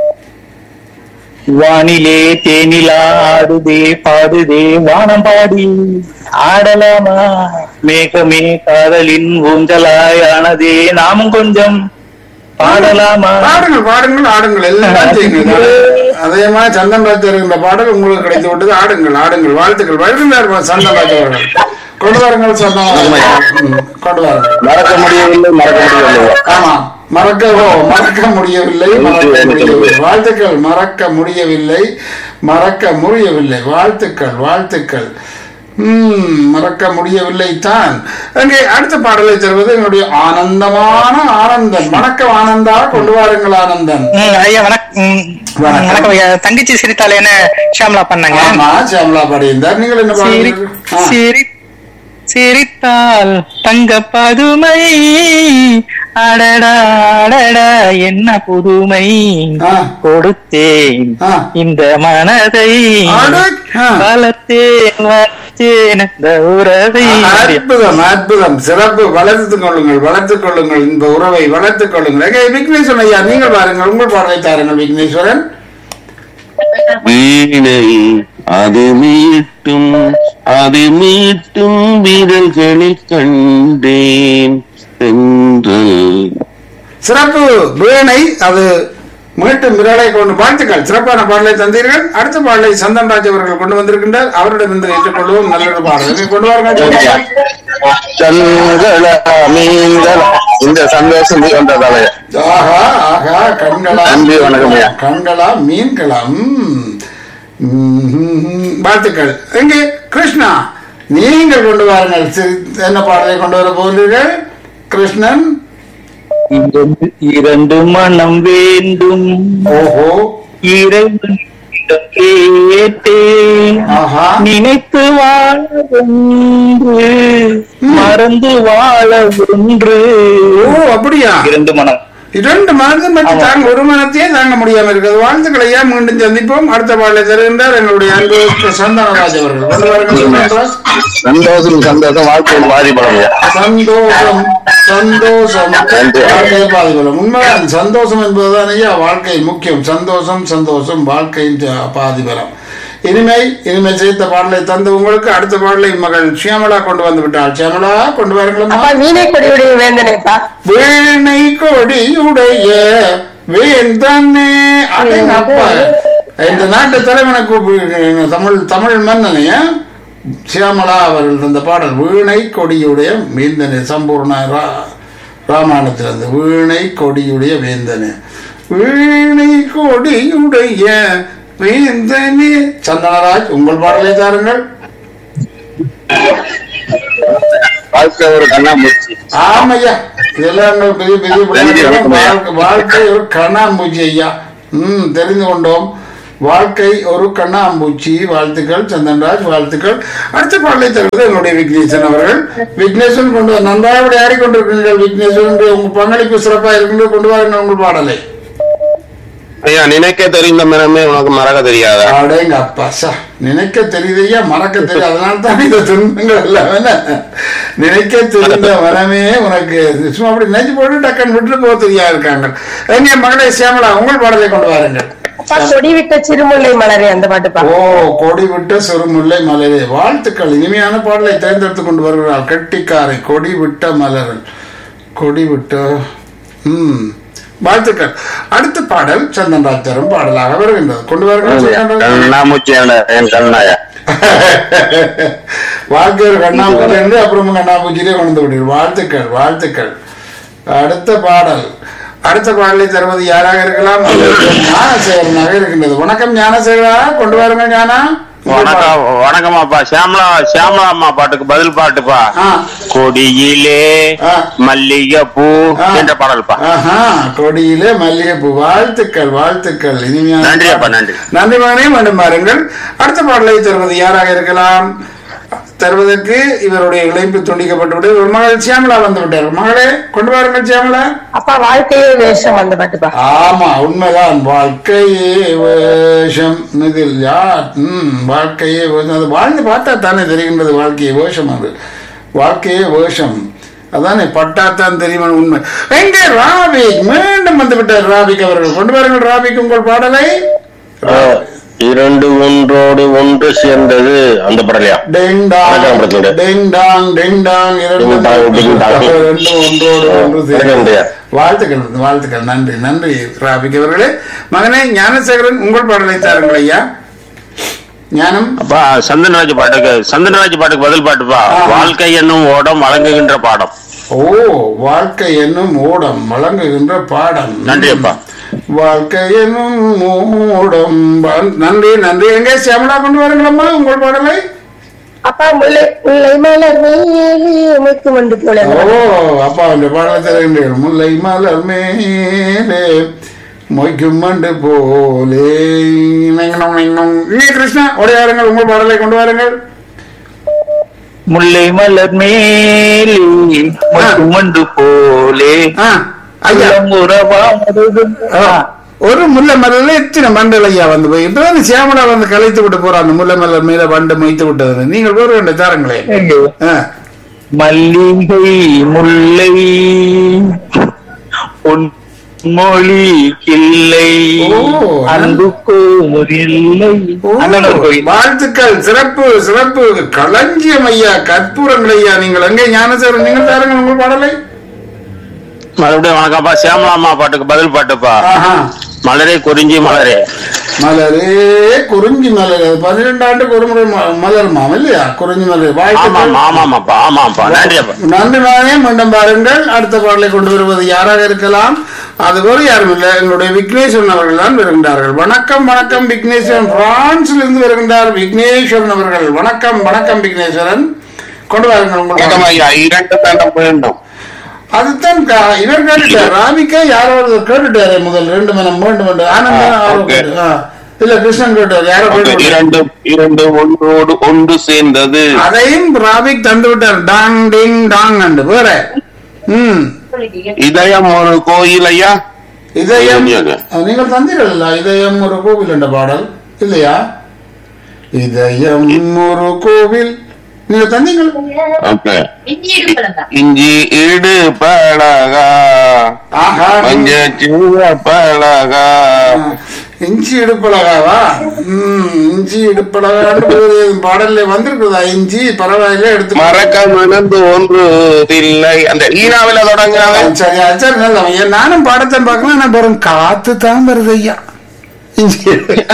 வானிலே தேனிலா ஆடுதே பாடுதே வானம் பாடி ஆடலாமா மேகமே காதலின் ஊஞ்சலாய் ஆனதே நாமும் கொஞ்சம் பாடலாமா பாடுங்கள் பாடுங்கள் ஆடுங்கள் எல்லாம் செய்யுங்கள் அதே மாதிரி சந்தன் ராஜ் இருக்கின்ற பாடல் உங்களுக்கு கிடைத்து விட்டது ஆடுங்கள் ஆடுங்கள் வாழ்த்துக்கள் வருகின்றார் சந்தன் ராஜ் அவர்கள் கொண்டு வாருங்கள் சந்தன் ராஜ். ம், கொண்டு வாருங்கள் மறக்க முடியவில்லை மறக்க முடியவில்லை ஆமா மறக்கவோ மறக்க முடியவில்லை மறக்க முடியவில்லை வாழ்த்துக்கள் மறக்க முடியவில்லை மறக்க முடியவில்லை வாழ்த்துக்கள் வாழ்த்துக்கள் ம், மறக்க முடியவில்லை தான் அங்கே அடுத்த பாடலை தருவது என்னுடைய ஆனந்தமான ஆனந்தன் வணக்கம் ஆனந்தா கொண்டு வாருங்கள் ஆனந்தன் ம், ஐயா வணக்கம் ம், வணக்கம். வணக்கம் ஐயா தங்கச்சி சிரித்தாலே என்ன ஷியாமலா பண்ணாங்க ஆமா சியாமலா பாடியிருந்தார் நீங்கள் என்ன சிரி பாடுறீர்கள் ஆ. சிரி சிரித்தால் தங்க பதுமை அடடா அடடா என்ன புதுமை ஆ. கொடுத்தேன் ஆ. இந்த மனதை அட, ஆ. வளர்த்தேன் வளர்த்தேன் இந்த உறவை அற்புதம் அற்புதம் சிறப்பு வளர்த்துக் கொள்ளுங்கள் வளர்த்துக் கொள்ளுங்கள் இந்த உறவை வளர்த்துக் கொள்ளுங்கள் எங்கே விக்னேஸ்வரன் ஐயா நீங்கள் பாருங்கள் உங்கள் பாடலை தாருங்கள் விக்னேஸ்வரன் வீணை அது மீட்டும் அது மீட்டும் வீரர்களில் கண்டேன் தென்றல் சிறப்பு வீணை அது மீட்டும் விரலை கொண்டு வாழ்த்துக்கள் சிறப்பான பாடலை தந்தீர்கள் அடுத்த பாடலை சந்தன்ராஜ் அவர்கள் கொண்டு வந்திருக்கின்றார் அவரிடம் இருந்து ஏற்றுக்கொள்வோம் நல்ல ஒரு பாடல் இதை கொண்டு வாருங்கள் கண்களா மீன்களா இந்த சந்தோஷம் வந்ததாலே ஆஹா ஆஹா கண்களா நன்றி, வணக்கம் ஐயா. கண்களா மீன்களா ம். ம்ஹும். வாழ்த்துக்கள் எங்கே கிருஷ்ணா நீங்கள் கொண்டு வாருங்கள் சி- என்ன பாடலை கொண்டு வர போகிறீர்கள் கிருஷ்ணன் இரண்டு இரண்டு மனம் வேண்டும் ஓஹோ இறைவனிடம் கேட்டேன் ஆஹா நினைத்து வாழ ஒன்று மறந்து வாழ ஒன்று ஓ அப்படியா இரண்டு மனம் இரண்டு மனது மட்டும் தாங்க ஒரு மனத்தையே தாங்க முடியாம இருக்கிறது வாழ்த்துக்களை ஏன் மீண்டும் சந்திப்போம் அடுத்த பாடலை தருகின்றார் எங்களுடைய அன்பு சந்தானராஜ் அவர்கள் கொண்டு வாருங்கள் சந்தானராஜ். சந்தோஷம் சந்தோஷம் வாழ்க்கையில் பாதிப்படம் சந்தோஷம் சந்தோஷம் நன்றி. வாழ்க்கையில் பாதிபலம் உண்மைதான் சந்தோஷம் என்பதுதான் ஐயா வாழ்க்கையில் முக்கியம் சந்தோஷம் சந்தோஷம் வாழ்க்கையின் ஜ- பாதிபலம் இனிமை இனிமை சேர்த்த பாடலை தந்து உங்களுக்கு அடுத்த பாடலை மகள் ஷியாமலா கொண்டு வந்து விட்டாள் ஷியாமலா கொண்டு வாருங்களம்மா அப்பா மீனை கொடியுடைய வேந்தனைப்பா வீணை கொடியுடைய வேந்தனே அடேங்கப்பா. இந்த நாட்டு தலைவனை கூப்பிடு தமிழ் தமிழ் மன்னனைய சியாமலா அவர்கள் தந்த பாடல் வீணை கொடியுடைய வேந்தனே சம்பூர்ண ரா- ராமாயணத்திலிருந்து வீணை கொடியுடைய வேந்தனே வீணை கொடியுடைய வேந்தனே சந்தனராஜ் உங்கள் பாடலை தாருங்கள் வாழ்க்கை ஒரு கண்ணாமூச்சி ஆமையா இதெல்லாம் எங்களுக்கு பெரிய பெரிய நன்றி, விளையாட்டு. வணக்கம் ஐயா. வாழ்க்கை வாழ்க்கை ஒரு கண்ணாம்பூச்சி ஐயா ம் தெரிந்து கொண்டோம் வாழ்க்கை ஒரு கண்ணாம்பூச்சி வாழ்த்துக்கள் சந்தன்ராஜ் வாழ்த்துக்கள் அடுத்த பாடலை தருவது என்னுடைய விக்னேசன் அவர்கள் விக்னேசன் கொண்டு வா- நன்றாக விளையாடி கொண்டிருக்கிறீர்கள் விக்னேஸ்வரன் உங்க பங்களிப்பு சிறப்பாக இருக்கின்றது கொண்டு வாருங்கள் உங்கள் பாடலை ஐயா நினைக்க தெரிந்த மனமே உனக்கு மறக்க தெரியாதா அடேங்க அப்பா சா நினைக்க தெரியுதையா மறக்க தெரியும் அதனால தான் இந்த துன்பங்கள் எல்லாம் என்ன? நினைக்க தெரிந்த மனமே உனக்கு சும்மா அப்படி நினைச்சு போட்டு டக்குன்னு விட்டு போக தெரியா இருக்காங்க எங்க மகளே சியாமலா உங்கள் பாடலை கொண்டு வாருங்கள் அப்பா கொடி விட்ட சிறுமுல்லை மலரே அந்த பாட்டுப்பா ஓ கொடி விட்ட சிறுமுல்லை மலரே வாழ்த்துக்கள் இனிமையான பாடலை தேர்ந்தெடுத்து கொண்டு வருகிறார் கெட்டிக்காரை கொடி விட்ட மலர்கள் கொடி விட்ட ம் வாழ்த்துக்கள் அடுத்த பாடல் சந்தன்ராஜ் தரும் பாடலாக வருகின்றது கொண்டு வாருங்கள் சந்தன்ராஜ். கண்ணாமூச்சி என் கண்ணாயா வாழ்க்கை ஒரு கண்ணாமூச்சி என்று அப்புறம் கண்ணாமூச்சியிலே கொண்டு வந்து விடுவீர்கள் வாழ்த்துக்கள் வாழ்த்துக்கள் அடுத்த பாடல் அடுத்த பாடலை தருவது யாராக இருக்கலாம் ஞானசேகரனாக இருக்கின்றது வணக்கம் ஞானசேகரா கொண்டு வாருங்க ஞானா வணக்கம் வணக்கம் அப்பா சியாமலா சியாமலா அம்மா பாட்டுக்கு பதில் பாட்டுப்பா ஆ. கொடியிலே ஆ. மல்லிகை பூ ஆ. என்ற பாடல்பா ஆஹா கொடியிலே மல்லிகைப்பூ வாழ்த்துக்கள் வாழ்த்துக்கள் இனிமையான நன்றி அப்பா, பாடல். நன்றி. நன்றி மகனே மீண்டும் பாருங்கள் அடுத்த பாடலை தருவது யாராக இருக்கலாம் தருவதற்கு இவருடைய இழைப்பு துண்டிக்கப்பட்டு ஒரு மகள் சியாமலா வந்து விட்டார் மகளே கொண்டு வாருங்கள் சியாமலா அப்பா வாழ்க்கையே வேஷம் அந்த பாட்டுப்பா ஆமா உண்மைதான் வாழ்க்கையே வேஷம் இதில் யார் ம் வாழ்க்கையே வேஷம் அது வாழ்ந்து பார்த்தா தானே தெரிகின்றது வாழ்க்கையே வேஷம் அது வாழ்க்கையே வேஷம் அதானே பட்டாத்தான் தெரியும் உண்மை எங்கே ராபிக் மீண்டும் வந்து விட்டார் ராபிக் அவர்கள் கொண்டு வாருங்கள் ராபிக் உங்கள் பாடலை இரண்டு ஒன்றோடு ஒன்று சேர்ந்தது அந்த படலையா டெங் டாங் வணக்கம், பிரதமரே. டெங் டாங் டெங் டாங் இரண்டு டிங் டாங், டிங் டாங். ரெண்டும் ஒன்றோடு ஒன்று வணக்கம், சேர்ந்து. ஐயா. வாழ்த்துக்கள் வாழ்த்துக்கள் நன்றி நன்றி ராபிக் அவர்களே மகனே ஞானசேகரன் உங்கள் பாடலை தாருங்கள் ஐயா ஞானம் அப்பா சந்தனராஜ் பாட்டுக்கு சந்தனராஜ் பாட்டுக்கு பதில் பாட்டுப்பா ஆ. வாழ்க்கை என்னும் ஓடம் வழங்குகின்ற பாடம் ஓ வாழ்க்கை என்னும் ஓடம் வழங்குகின்ற பாடம் நன்றி அப்பா. வாழ்க்கை என்னும் ஓடம் வ- நன்றி நன்றி எங்கே சியாமலா கொண்டு வாருங்களம்மா உங்கள் பாடலை அப்பா முல்லை முல்லை மலர் மேலே உமைக்கு வந்து போல ஓ அப்பா அந்த பாடலை தருகின்றீர்கள் முல்லை மலர் மேலே மொய்க்கும் மண்டு போலே நெங்கனம் நெங்கனம். இங்கே கிருஷ்ணா உடையாருங்கள் உங்கள் பாடலை கொண்டு வாருங்கள் முல்லை மலர் மேலே மண்டு போலே ஆ, ஐயா உள்ளம் உறவாடுது. ஆ, ஒரு முல்லை மலர்ல எத்தனை மண்டல் ஐயா வந்து போய் இப்பதான் சியாமலா வந்து கலைத்து விட்டு போறான் அந்த முல்லை மலர் மேல வண்டு மொய்த்து விட்டது நீங்கள் ஒரு ரெண்டு தாருங்களே எங்க? ஆ, மல்லிகை முல்லை பொன்மொழி கிள்ளை ஓ, அன்புக்கோ இல்லை ஓ, அண்ணன் ஒரு கோயில் வாழ்த்துக்கள் சிறப்பு சிறப்பு களஞ்சியம் ஐயா கற்பூரங்கள் ஐயா நீங்கள் எங்கே ஞானசேரன் நீங்கள் தாருங்கள் உங்கள் பாடலை மறுபடியும் வணக்கம்ப்பா சியாமலாமா பாட்டுக்கு பதில் பாட்டுப்பா ஆஹா மலரே குறிஞ்சி மலரே மலரே குறிஞ்சி மலர் அது பன்னிரெண்டு ஆண்டுக்கு ஒரு முறை ம- மலருமாம் இல்லையா குறிஞ்சி மலர் ஆமாம் வாழ்த்துக்கள் ஆமாமாப்பா ஆமாப்பா நன்றிப்பா நன்றி மகனே மீண்டும் பாருங்கள் அடுத்த பாடலை கொண்டு வருவது யாராக இருக்கலாம் அது வேறு யாரும் இல்லை எங்களுடைய விக்னேஸ்வரன் அவர்கள் தான் வருகின்றார்கள் வணக்கம் வணக்கம் விக்னேஸ்வரன் பிரான்சில் இருந்து வருகின்றார் விக்னேஸ்வரன் அவர்கள் வணக்கம் வணக்கம் விக்னேஸ்வரன் கொண்டு வாருங்கள் உங்கள் ஐயா இரண்டு தண்டம் வேண்டும் அதுதான் கா- இவர் கேட்டுட்டார் ராவிக்கா யாரோ ஒருத்தர் கேட்டுட்டாரு முதல் ரெண்டு மனம் வேண்டும் என்று ஆனந்தம் ஆ, யாரோ okay. கேட்டு- ஆ. இல்ல கிருஷ்ணன் கேட்டார் யாரோ கேட்டு இரண்டு இரண்டு ஒன்றோடு ஒன்று சேர்ந்தது அதையும் ராவிக் தந்து விட்டார் டாங் டிங் டாங் அண்டு வேற ம் இதயம் ஒரு கோயில் ஐயா இதயம் இல்லையாங்க. அஹ், நீங்கள் தந்தீர்கள் இதயம் ஒரு கோவில் என்ற பாடல் இல்லையா இதயம் ஒரு கோவில் நீங்க தந்தீங்கள் ஓகே இஞ்சி இடு பழகா ஆஹா மஞ்ச சின்ன பழகா ஆ, இஞ்சி இடுப்பழகாவா ம் இஞ்சி இடுப்பழகான்னு பாடல்ல வந்திருக்குதா இஞ்சி பரவாயில்ல எடுத்து மறக்க மணந்து ஒன்று இல்லை அந்த ஈனாவில தொடங்குறாங்க சரி அது சரி நல்ல ஐயா நானும் பாடத்தான் பார்க்கலாம் நான் வெறும் காத்து தான் வருது ஐயா இஞ்சி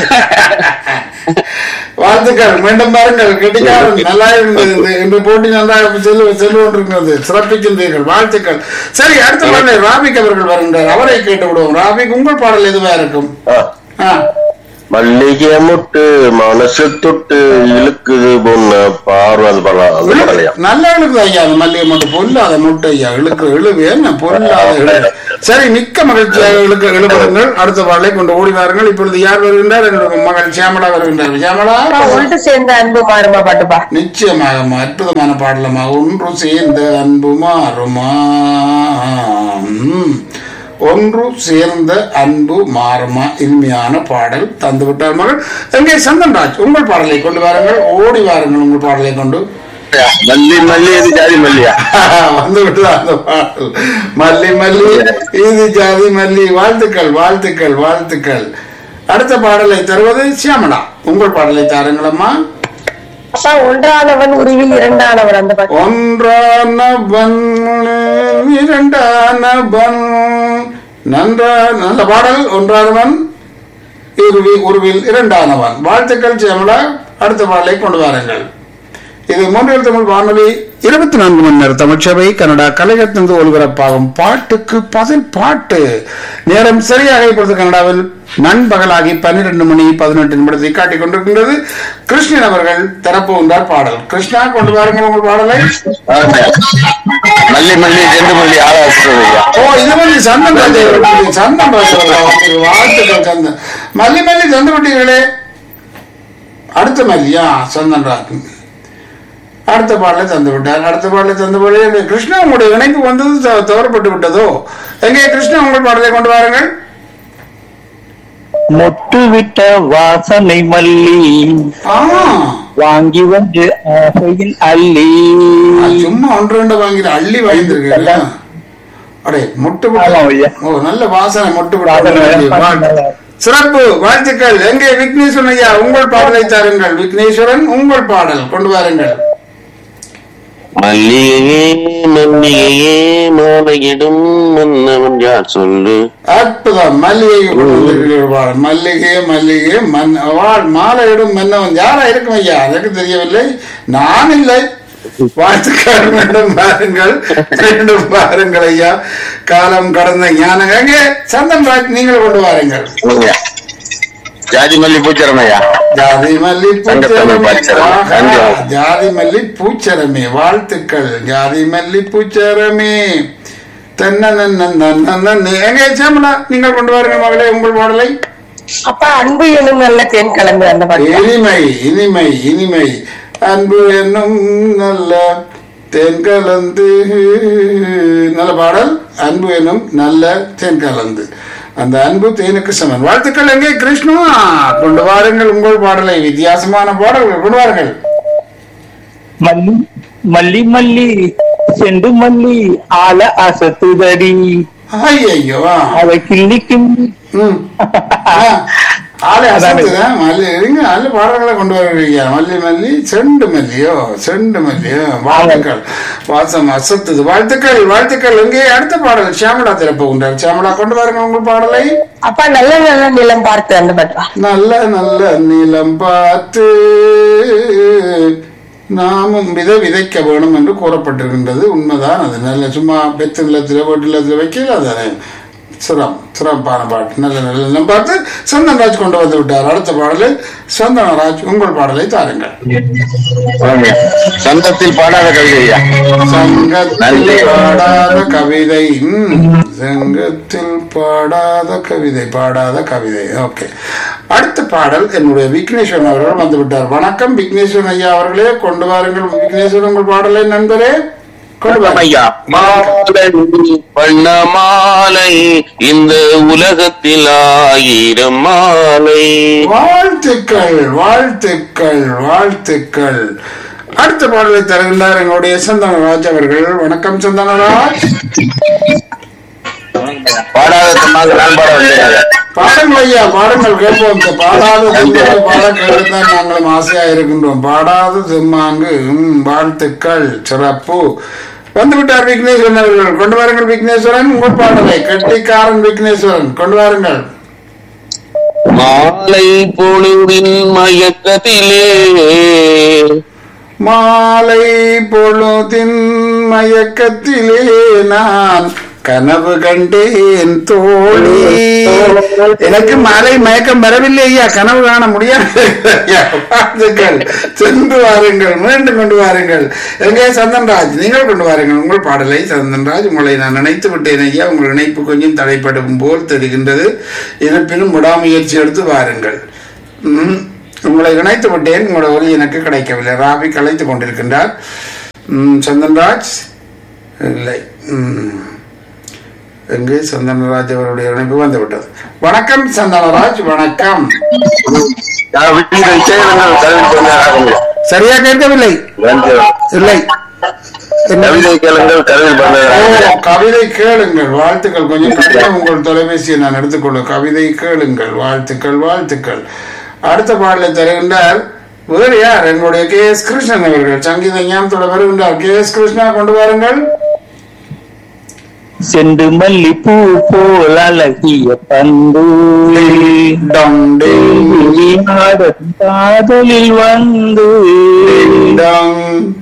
வாழ்த்துக்கள் மீண்டும் பாருங்கள் கெட்டிக்காரன் நல்லா இருந்தது இந்த- இன்று போட்டி நன்றாக செல்லு செல்லு கொண்டிருக்கிறது சிறப்பிக்கின்றீர்கள் வாழ்த்துக்கள் சரி அடுத்த பாடலை ராபிக் அவர்கள் வருகின்றார் அவரை கேட்டு விடுவோம் ராபிக் உங்கள் பாடல் எதுவா இருக்கும் ஆ மல்லிகை முட்டு மனசு தொட்டு இழுக்குது பொண்ணு பார்வது பரவாயில்லையா நல்ல இழுக்கு ஐயா அந்த மல்லிகை மட்டும் பொல்லாத முட்டை ஐயா இழுக்கு இழுவு என்ன பொல்லாத இழுக்கு சரி மிக்க மகிழ்ச்சியாக இழுக்க இழுபடுங்கள் அடுத்த பாடலை கொண்டு ஓடி வாருங்கள் இப்பொழுது யார் வருகின்றார் என்னோட மகள் சியாமலா வருகின்றார் சியாமலா ஒன்று சேர்ந்த அன்பு மாறுமா பாட்டுப்பா நிச்சயமாக அற்புதமான பாடலமா ஒன்று சேர்ந்த அன்பு மாறுமா ம். ஒன்று சேர்ந்த அன்பு மாறுமா இனிமையான பாடல் தந்து விட்டார் மகள் எங்கே சந்தன்ராஜ் உங்கள் பாடலை கொண்டு வாருங்கள் ஓடி வாருங்கள் உங்கள் பாடலை கொண்டு மல்லி மல்லி இது ஜாதி மல்லியா வந்து விட்டதா அந்த பாடல் மல்லி மல்லி இது ஜாதி மல்லி வாழ்த்துக்கள் வாழ்த்துக்கள் வாழ்த்துக்கள் அடுத்த பாடலை தருவது சியாமலா உங்கள் பாடலை தாருங்களம்மா அப்பா ஒன்றானவன் உருவில் இரண்டானவன் அந்த பாட்டு ஒன்றானவன் இரண்டானவன் நன்றா நல்ல பாடல் ஒன்றானவன் இருவி உருவில் இரண்டானவன் வாழ்த்துக்கள் சியாமலா அடுத்த பாடலை கொண்டு வாருங்கள் இது மூன்றில் தமிழ் வானொலி இருபத்தி நான்கு மணி நேர தமிழ்ச்சபை கனடா கலைஞர்ந்து ஒலிபரப்பாகும் பாட்டுக்கு பதில் பாட்டு நேரம் சரியாக இப்பொழுது கனடாவில் நண்பகலாகி பன்னிரண்டு மணி பதினெட்டு நிமிடத்தை காட்டிக் கொண்டிருக்கின்றது கிருஷ்ணன் அவர்கள் தரப்பு வந்தார் பாடல் கிருஷ்ணா கொண்டு வாருங்கள் உங்கள் பாடலை மல்லி மல்லி செண்டு மல்லி ஆளாசுறது ஐயா ஓ இது வந்து சந்தன் ராஜ் அவர்களுடைய சந்தன் ராஜ் அவர்கள் அவருக்கு வாழ்த்துக்கள் சந்தன் மல்லி மல்லி தந்து விட்டீர்களே அடுத்த மல்லியா சந்தன் ராஜ் அடுத்த பாடலை தந்து விட்டார் அடுத்த பாடலை தந்து விட கிருஷ்ணா உங்களுடைய இணைப்பு வந்தது த- தவறப்பட்டு விட்டதோ எங்கே கிருஷ்ணா உங்கள் பாடலை கொண்டு வாருங்கள் மொட்டு விட்ட வாசனை மல்லி ஆ வாங்கி வந்து ஆசையில் அள்ளி நான் சும்மா ஒன்று ரெண்டு வாங்கிட்டு அள்ளி வாங்கியிருக்கேன் அடே முட்டு ஆமா ஐயா. விட்டு ஓ நல்ல வாசனை முட்டு வாசனை, விட்டு வாசனை. சிறப்பு வாழ்த்துக்கள் எங்கே விக்னேஸ்வரன் ஐயா உங்கள் பாடலை தாருங்கள் விக்னேஸ்வரன் உங்கள் பாடல் கொண்டு வாருங்கள் மல்லிகையே மல்லிகையே மாலையிடும் மன்னவன் யார் சொல்லு அற்புதம் மல்லிகை கொண்டு வந்திருக்கிறீர்கள் பாடல். மல்லிகை மல்லிகை மன் வாழ் மாலையிடும் மன்னவன் யாரா இருக்கும் ஐயா எனக்கு தெரியவில்லை நான் இல்லை வாழ்த்துக்கள் மீண்டும் பாருங்கள் மீண்டும் பாருங்கள் ஐயா காலம் கடந்த ஞானம் எங்கே சந்தன் ராஜ் நீங்கள் கொண்டு வாருங்கள் ஜாதி மல்லி பூச்சரம் ஐயா ஜாதி மல்லி சங்கத்தமிழ் பூச்சரமே பாச்சரம். ஆஹா, நன்றி. ஜாதி மல்லி பூச்சரமே வாழ்த்துக்கள் ஜாதி மல்லி பூச்சரமே தென்ன எங்க சேமலா நீங்கள் கொண்டு வாருங்க மகளே உங்கள் பாடலை அப்பா அன்பு எனும் நல்ல தேன் கலந்து அந்த பாட்டு இனிமை இனிமை இனிமை அன்பு என்னும் நல்ல தேன் கலந்து நல்ல பாடல் அன்பு என்னும் நல்ல தேன் கலந்து அந்த அன்பு தேனுக்கு சமன் வாழ்த்துக்கள் எங்கே கிருஷ்ணா கொண்டு வாருங்கள் உங்கள் பாடலை வித்தியாசமான பாடல்கள் கொண்டு வாருங்கள் மல்லி மல்லி மல்லி செண்டு மல்லி ஆல அசத்துதடி ஐயோ அத கிள்ளி கிள்ளி ம் ஆ, ஆளை அசத்துதான் மல்லி இருங்க நல்ல பாடல்களை கொண்டு வருவீங்க மல்லி மல்லி செண்டு மல்லியோ செண்டு மல்லியோ வாழ்த்துக்கள் வாசம் அசத்துது வாழ்த்துக்கள் வாழ்த்துக்கள் இங்கே அடுத்த பாடல் சியாமலா திறப்பு உண்டார் சியாமலா கொண்டு வாருங்க உங்கள் பாடலை அப்பா நல்ல நல்ல நிலம் பார்த்து அந்த பாட்டு நல்ல நல்ல நிலம் பார்த்து நாமும் விதை விதைக்க வேணும் என்று கூறப்பட்டிருக்கின்றது உண்மைதான் அது நல்ல சும்மா பெத்து நிலத்தில் வீட்டு நிலத்தில் வைக்கல அதானே சிரம் சிறப்பான பாட்டு நல்ல நல்ல நிலம் பார்த்து சந்தனராஜ் கொண்டு வந்து விட்டார் அடுத்த பாடலில் சந்தனராஜ் உங்கள் பாடலை தாருங்கள் சந்தத்தில் பாடாத கவிதை ஐயா சங்கத்தில் நன்றி. பாடாத கவிதை ம், சங்கத்தில் பாடாத கவிதை பாடாத கவிதை ஓகே அடுத்த பாடல் என்னுடைய விக்னேஸ்வரன் அவர்கள் வந்து விட்டார் வணக்கம் விக்னேஸ்வரன் ஐயா அவர்களே கொண்டு வாருங்கள் விக்னேஸ்வரன் உங்கள் பாடலை நண்பரே கொண்டு வாருங்கள். ஐயா மாலை வண்ண மாலை இந்த உலகத்தில் ஆயிரம் மாலை வாழ்த்துக்கள் வாழ்த்துக்கள் வாழ்த்துக்கள் அடுத்த பாடலை தருகின்றார் எங்களுடைய சந்தனராஜ் அவர்கள் வணக்கம் சந்தனராஜ் பாடாத தம்மாக நான் பாட வந்தேன் பாடுங்கள் ஐயா பாடுங்கள் கேட்போம் இந்த பாடாத திம்மாங்கு பாட கேட்டுத்தான் நாங்களும் ஆசையா இருக்கின்றோம் பாடாத திம்மாங்கு ம், வாழ்த்துக்கள் சிறப்பு வந்து விட்டார் விக்னேஸ்வரன் அவர்கள் கொண்டு வாருங்கள் விக்னேஸ்வரன் உங்கள் பாடலை கட்டிக்காரன் விக்னேஸ்வரன் கொண்டு வாருங்கள் மாலை பொழுதின் மயக்கத்திலே மாலை பொழுதின் மயக்கத்திலே நான் கனவு கண்டேன் தோழி எனக்கு மாலை மயக்கம் வரவில்லை ஐயா கனவு காண முடியாது ஐயா. வாழ்த்துக்கள் சென்று வாருங்கள் மீண்டும் கொண்டு வாருங்கள் எங்கே சந்தன்ராஜ் நீங்கள் கொண்டு வாருங்கள் உங்கள் பாடலை சந்தன்ராஜ் உங்களை நான் நினைத்து விட்டேன் ஐயா உங்கள் இணைப்பு கொஞ்சம் தடைப்படும் போல் தெரிகின்றது இருப்பினும் விடாமுயற்சி எடுத்து வாருங்கள் ம். உங்களை இணைத்து விட்டேன் உங்களோட ஒலி எனக்கு கிடைக்கவில்லை ராபி கலைத்து கொண்டிருக்கின்றார் ம், சந்தன்ராஜ் இல்லை ம். எங்கே சந்தனராஜ் அவருடைய இணைப்பு வந்து விட்டது வணக்கம் சந்தனராஜ் வணக்கம் நான் வீட்டில் கேளுங்கள் கல்வி பண்ண சரியா கேட்கவில்லை நன்றி இல்லை என்ன? கவிதை கேளுங்கள் கல்வி ஓ, பண்ண கவிதை கேளுங்கள் வாழ்த்துக்கள் கொஞ்சம் கடினம் உங்கள் தொலைபேசியை நான் எடுத்துக்கொள்ள கவிதை கேளுங்கள் வாழ்த்துக்கள் வாழ்த்துக்கள் அடுத்த பாடலை தருகின்றார் வேறு யார் எங்களுடைய கே எஸ் கிருஷ்ணன் அவர்கள் சங்கீத ஞானத்தோட வருகின்றார் கே எஸ் கிருஷ்ணா கொண்டு வாருங்கள் செண்டு மல்லி பூ போல் அழகிய பந்து டம் டிங் விழிநாடும் காதலில் வந்து டம்.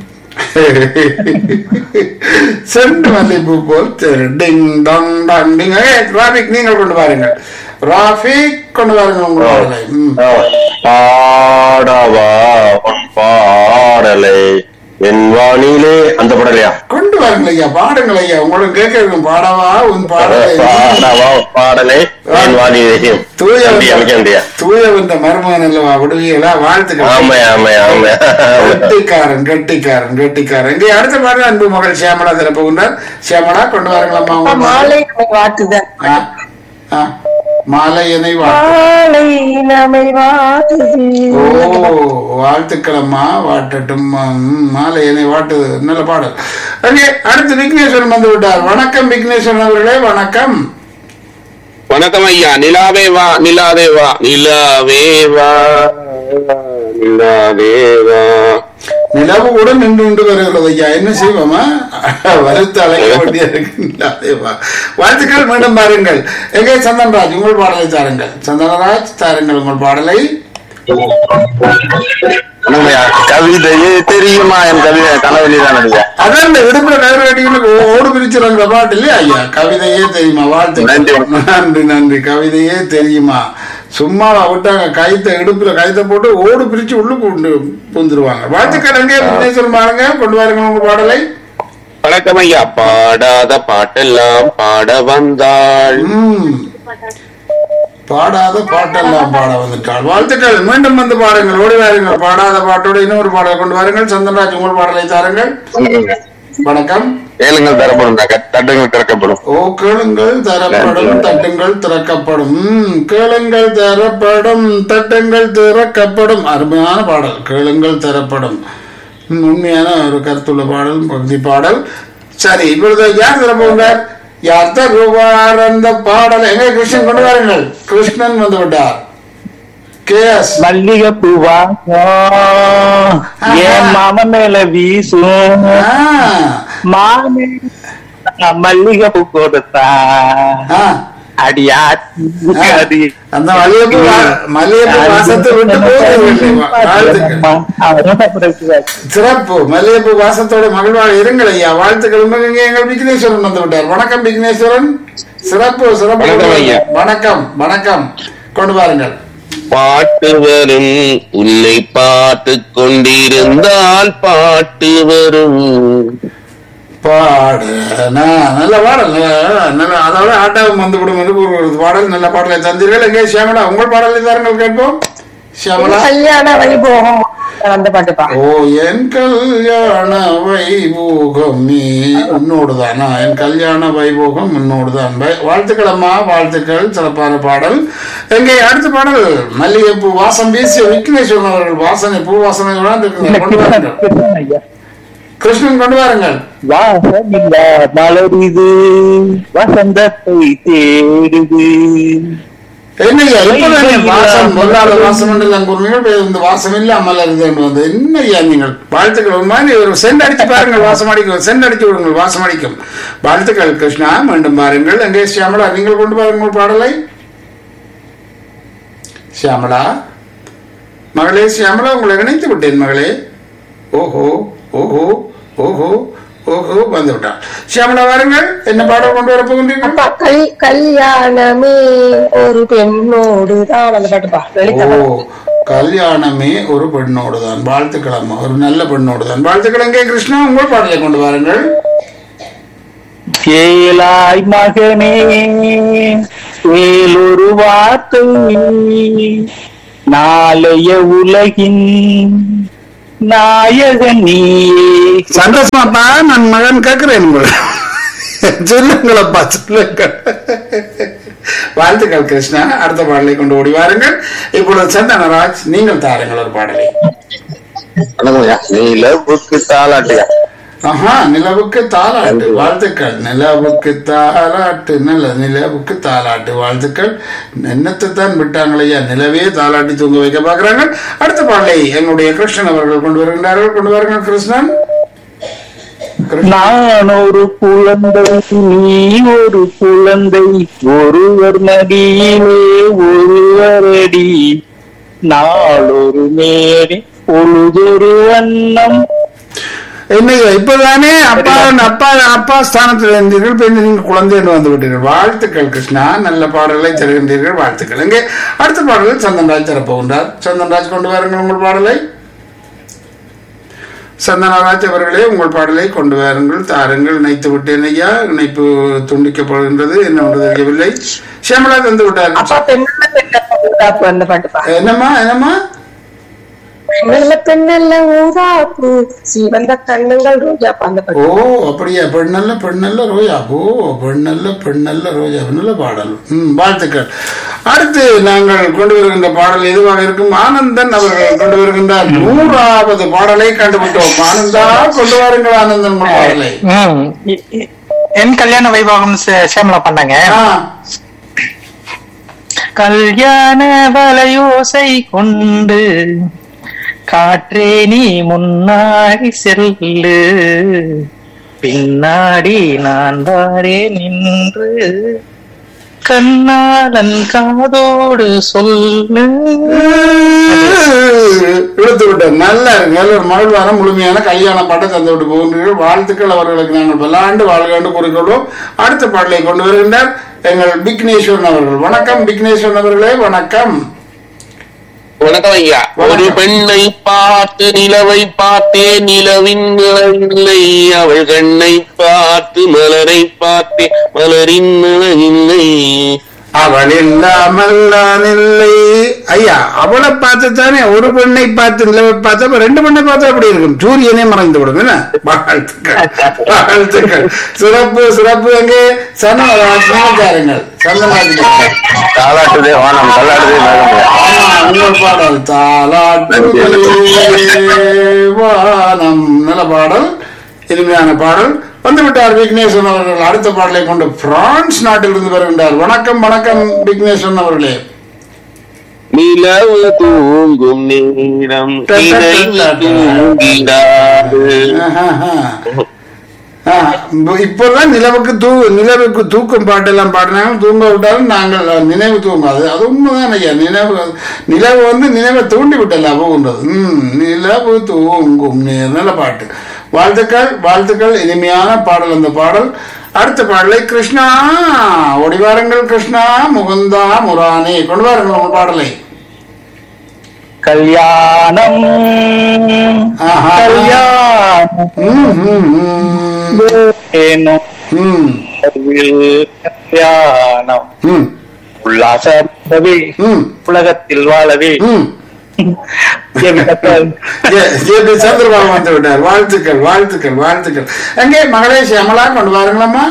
செண்டு மல்லிப்பூ போல் தெரு டிங் டம் டம் டிங் ஏ, ராபிக் நீங்கள் கொண்டு வாருங்கள் ராஃபிக் கொண்டு வாருங்கள் உங்கள் பாடலை ம். பாடவா உன் பாடலை என் வானிலே அந்த பாடலையா கொண்டு வாருங்கள் ஐயா பாடுங்கள் ஐயா உங்களுக்கு கேட்க இருக்கும் பாடவா உன் பாடலை பாடவா உன் பாடலை என் வானிலே தூய நன்றி எனக்கு நன்றியா தூய வந்த மருமகன் அல்லவா விடுவீங்களா வாழ்த்துக்கள் ஆமா ஆமா ஆமா கெட்டிக்காரன் கெட்டிக்காரன் கெட்டிக்காரன் இங்கே அடுத்த பாடல் அன்பு மகள் சியாமலா திறப்புகின்றார் சியாமலா கொண்டு வாருங்களம்மா அப்பா, உங்கள் மாலை நம்மை வாட்டுதான் ஆ, ஆ. மாலை என்னை வாழ்த்து மாலை நம்மை வாட்டுது ஓ வாழ்த்துக்களம்மா வாட்டட்டும் ம், மாலை என்னை வாட்டுது நல்ல பாடல் அங்கே அடுத்து விக்னேஸ்வரன் வந்து விட்டார் வணக்கம் விக்னேஸ்வரன் அவர்களே வணக்கம் வணக்கம் ஐயா நிலாவே வா நிலாவே வா நிலாவே வா நிலாவே வா நிலவு கூட நின்று நின்று வருகிறது ஐயா என்ன செய்வோமா வலுத்து அழைக்க வேண்டிய இருக்கு வாழ்த்துக்கள் மீண்டும் பாருங்கள் எங்கே சந்தன்ராஜ் உங்கள் பாடலை தாருங்கள் சந்தனராஜ் தாருங்கள் உங்கள் பாடலை உண்மையா? கவிதையே தெரியுமா என் கவிதை கனவிலே தான் ஐயா அதான் இந்த இடுப்புல கயிறு கட்டிக்கிட்டு ஓடு பிரிச்சுறாங்க பாட்டு இல்லையா ஐயா கவிதையே தெரியுமா வாழ்த்து நன்றி. நன்றி நன்றி கவிதையே தெரியுமா சும்மா விட்டாங்க கைத்தை இடுப்புல கைத்தை போட்டு ஓடு பிரிச்சு உள்ளுக்கு கொண்டு புந்துருவாங்க வாழ்த்துக்கள் எங்கே விக்னேஸ்வரன் பாருங்க கொண்டு வாருங்க உங்க பாடலை வணக்கம் ஐயா பாடாத பாட்டெல்லாம் பாட வந்தாள் ம். பாடாத பாட்டெல்லாம் பாட வந்துட்டாள் வாழ்த்துக்கள் மீண்டும் வந்து பாருங்கள் ஓடி வாருங்கள் பாடாத பாட்டோட இன்னொரு பாடலை கொண்டு வாருங்கள் சந்தன்ராஜ் உங்கள் பாடலை தாருங்கள் வணக்கம் ஏழுங்கள் தரப்படும் தக்க- தட்டுங்கள் திறக்கப்படும் ஓ கேளுங்கள் தரப்படும் தட்டுங்கள் திறக்கப்படும் ம், கேளுங்கள் தரப்படும் தட்டுங்கள் திறக்கப்படும் அருமையான பாடல் கேளுங்கள் தரப்படும் ம், உண்மையான ஒரு கருத்துள்ள பாடல் பகுதி பாடல் சரி இப்பொழுது யார் தரப்போகிறார் யார் தருவார் அந்த பாடல் எங்க கிருஷ்ணன் கொண்டு வாருங்கள் கிருஷ்ணன் வந்து விட்டார் கே எஸ் மல்லிகை பூவா என் மாம மேல வீசும் மாமே மல்லிகை பூ கொடுத்தா அடியாடி அந்த மல்லிகைப்பூ வா- மல்லிகைப்பூ வாசத்தை விட்டு போகுது வாழ்த்துக்கள் சிறப்பு மல்லிகைப்பூ வாசத்தோட மகிழ்வாக இருங்கள் ஐயா வாழ்த்துக்கள் உங்களுக்கு எங்கள் விக்னேஸ்வரன் வந்து விட்டார் வணக்கம் விக்னேஸ்வரன் சிறப்பு சிறப்பு வணக்கம் ஐயா. வணக்கம் வணக்கம் கொண்டு வாருங்கள் பாட்டு வரும் உன்னை பார்த்து கொண்டிருந்தால் பாட்டு வரும் பாடு ந- நல்ல பாடல் நல்ல- நல்ல அதாவது ஆட்டாவும் வந்து விடும் என்று ஒரு பாடல் நல்ல பாடலை தந்தீர்கள் எங்கே சியாமலா உங்கள் பாடலை தாருங்கள் கேட்போம் சியாமலா கல்யாண வைபோகம் அந்த பாட்டுப்பா ஓ என் கல்யாண வைபோகம் நீ உன்னோடு தானா என் கல்யாண வைபோகம் உன்னோடு தான் வாழ்த்துக்கள் அம்மா வாழ்த்துக்கள் சிறப்பான பாடல் எங்கே அடுத்த பாடல் மல்லிகைப்பூ வாசம் வீசிய விக்னேஸ்வரன் அவர்கள் வாசனை பூ வாசனை கொண்டு வாருங்கள் கிருஷ்ணன் கொண்டு வாருங்கள் வாசமில்லா மலருது வசந்தத்தை தேடுது என்னையா இப்பதானே வாசம் பொல்லாத வாசம் என்று நான் கூறுவீர்கள் இப்ப இந்த வாசம் இல்ல அமலருது என்று வந்து என்னையா நீங்கள் வாழ்த்துக்கள் ஒரு மாதிரி ஒரு சென்ட் அடிச்சு பாருங்கள் வாசம் அடிக்கும் சென்ட் அடிச்சு விடுங்கள் வாசம் அடிக்கும் வாழ்த்துக்கள் கிருஷ்ணா மீண்டும் பாருங்கள் எங்கே சியாமலா நீங்கள் கொண்டு பாருங்கள் பாடலை சியாமலா மகளே சியாமலா உங்களை இணைத்து விட்டேன் மகளே ஓஹோ ஓஹோ ஓஹோ ஓஹோ வந்து விட்டான் சியாமலா வாருங்கள் என்ன பாடல் கொண்டு வர போகின்றீர்கள் அப்பா கல் கல்யாணமே ஒரு பெண்ணோடு தான் அந்த பாட்டுப்பா லலிதா ஓ கல்யாணமே ஒரு பெண்ணோடு தான் வாழ்த்துக்கள் அம்மா ஒரு நல்ல பெண்ணோடு தான் வாழ்த்துக்கள் எங்கே கிருஷ்ணா உங்கள் பாடலை கொண்டு வாருங்கள் கேளாய் மகனே வேலொரு வார்த்தை நாளைய உலகின் நாயகன் நீயே சந்தோஷமாப்பா நான் மகன் கேட்கிறேன் உங்களை சொல்லுங்களப்பா சொல்லுங்கள் வாழ்த்துக்கள் கிருஷ்ணா அடுத்த பாடலை கொண்டு ஓடி வாருங்கள் இப்பொழுது சந்தனராஜ் நீங்கள் தாருங்கள் ஒரு பாடலை வணக்கம் ஐயா நிலவுக்கு தாளாட்டியா ஆஹா நிலவுக்கு தாலாட்டு வாழ்த்துக்கள் நிலவுக்கு தாலாட்டு நல்ல நிலவுக்கு தாலாட்டு வாழ்த்துக்கள் என்னத்தை தான் விட்டாங்களையா நிலவே தாலாட்டி தூங்க வைக்க பார்க்கறாங்க அடுத்த பாடலை என்னுடைய கிருஷ்ணன் அவர்கள் கொண்டு வருகின்றார்கள் கொண்டு வருங்கள் கிருஷ்ணன் கிருஷ்ணன். நான் ஒரு குழந்தை நீ ஒரு குழந்தை ஒருவர் மடியிலே ஒருவரடி நாளொரு மேடை பொழுதொரு வண்ணம் என்னையா இப்பதானே அப்பா அப்பா அப்பா ஸ்தானத்தில் இருந்தீர்கள் இப்ப இந்த நீங்க குழந்தைன்னு வந்து விட்டீர்கள் வாழ்த்துக்கள் கிருஷ்ணா நல்ல பாடலை தருகின்றீர்கள் வாழ்த்துக்கள் இங்கே அடுத்த பாடலில் சந்தன்ராஜ் தரப்போகின்றார் சந்தன்ராஜ் கொண்டு வாருங்கள் உங்கள் பாடலை சந்தனராஜ் அவர்களே உங்கள் பாடலை கொண்டு வாருங்கள் தாருங்கள் இணைத்து விட்டேன் ஐயா இணைப்பு துண்டிக்கப்படுகின்றது என்ன ஒன்று தெரியவில்லை சியாமலா தந்து விட்டார் அப்பா பெண்ணல்ல பெண்ணல்ல ஊதாப்பு அந்த பாட்டுப்பா என்னம்மா என்னம்மா பெண்ணல்ல பெண்ணல்ல ஊதாப்பு சிவந்த கண்ணங்கள் ரோஜாப்பா அந்த ஓ பாட்டு அப்படியா பெண்ணல்ல பெண்ணல்ல ரோஜா ஓ பெண்ணல்ல பெண்ணல்ல ரோஜா நல்ல பாடல் ம் வாழ்த்துக்கள் அடுத்து நாங்கள் கொண்டு வருகின்ற பாடல் எதுவாக இருக்கும் ஆனந்தன் அவர்கள் கொண்டு வருகின்றார் நூறாவது பாடலை கண்டுபிட்டோம் ஆனந்தா கொண்டு வாருங்கள் ஆனந்தன் உங்கள் பாடலை ம். இ- இ- என் கல்யாண வைபவம் சே- சேமலா பண்ணாங்க ஆ, கல்யாண வலையோசை கொண்டு காற்றே நீ முன்னாடி செல்லு பின்னாடி நான் வாரே நின்று கண்ணாலன் காதோடு சொல்லு இழுத்து விட்டோம் நல்லா இருக்கு நல்ல ஒரு மகிழ்வான முழுமையான கல்யாண பாட்டை தந்து விட்டு போகின்றீர்கள் வாழ்த்துக்கள் அவர்களுக்கு நாங்கள் பல்லாண்டு வாழ்காண்டு கூறிக்கொள்வோம் அடுத்த பாடலை கொண்டு வருகின்றார் எங்கள் விக்னேஸ்வரன் அவர்கள் வணக்கம் விக்னேஸ்வரன் அவர்களே வணக்கம் வணக்கம் ஐயா ஒரு பெண்ணை பார்த்து நிலவை பார்த்தேன் நிலவின் நிலவில்லை அவள் கண்ணை பார்த்து மலரை பார்த்தேன் மலரின் நிலவில்லை அவள் இல்லாமல் நான் இல்லை ஐயா அவளை பார்த்து தானே ஒரு பெண்ணை பார்த்து நிலவை பார்த்தா அப்ப ரெண்டு பெண்ணை பார்த்தா அப்படி இருக்கும் சூரியனே மறைந்து விடும் என்ன வாழ்த்துக்கள் வாழ்த்துக்கள் சிறப்பு சிறப்பு எங்கே சன்னதாருங்கள் சந்தனாதிகள் தாளாட்டுதே வானம் தள்ளாடுதே மேகம் உங்கள் பாடல் தாலாட்டு வானம் நல்ல பாடல் இனிமையான பாடல் வந்துவிட்டார் விக்னேஸ்வரன் அவர்கள் அடுத்த பாடலை கொண்டு பிரான்ஸ் நாட்டிலிருந்து வருகின்றார் வணக்கம் வணக்கம் விக்னேஸ்வரன் அவர்களே நிலவு தூங்கும் நேரம் நினைவு தூங்கிடாது ஆஹாஹா. ஆ, இப்பதான் நிலவுக்கு தூ நிலவுக்கு தூக்கும் பாட்டெல்லாம் பாடினாங்க தூங்க விட்டாலும் நாங்கள் நினைவு தூங்காது அது உண்மைதான் ஐயா நினைவு நிலவு வந்து நினைவை தூண்டி விட்டல போகின்றது ம் நிலவு தூங்கும் நேர் நல்ல பாட்டு வாழ்த்துக்கள் வாழ்த்துக்கள் இனிமையான பாடல் அந்த பாடல் அடுத்த பாடலை கிருஷ்ணா ஓடி வாருங்கள் கிருஷ்ணா முகுந்தா முரானே கொண்டு வாருங்கள் உங்கள் பாடலை கல்யாணம் ஆஹா. கல்யாணம் ம், ம், ம். வேணும் ம், கல்யாணம் ம், உல்லாசமாகவே ம், உலகத்தில் வாழவே ம். எவ்விடத்தில் ஜே- ஜேபி சந்திரபாபு வந்து விட்டார் வாழ்த்துக்கள் வாழ்த்துக்கள் வாழ்த்துக்கள் எங்கே மகளே சியாமலா கொண்டு வாருங்களம்மா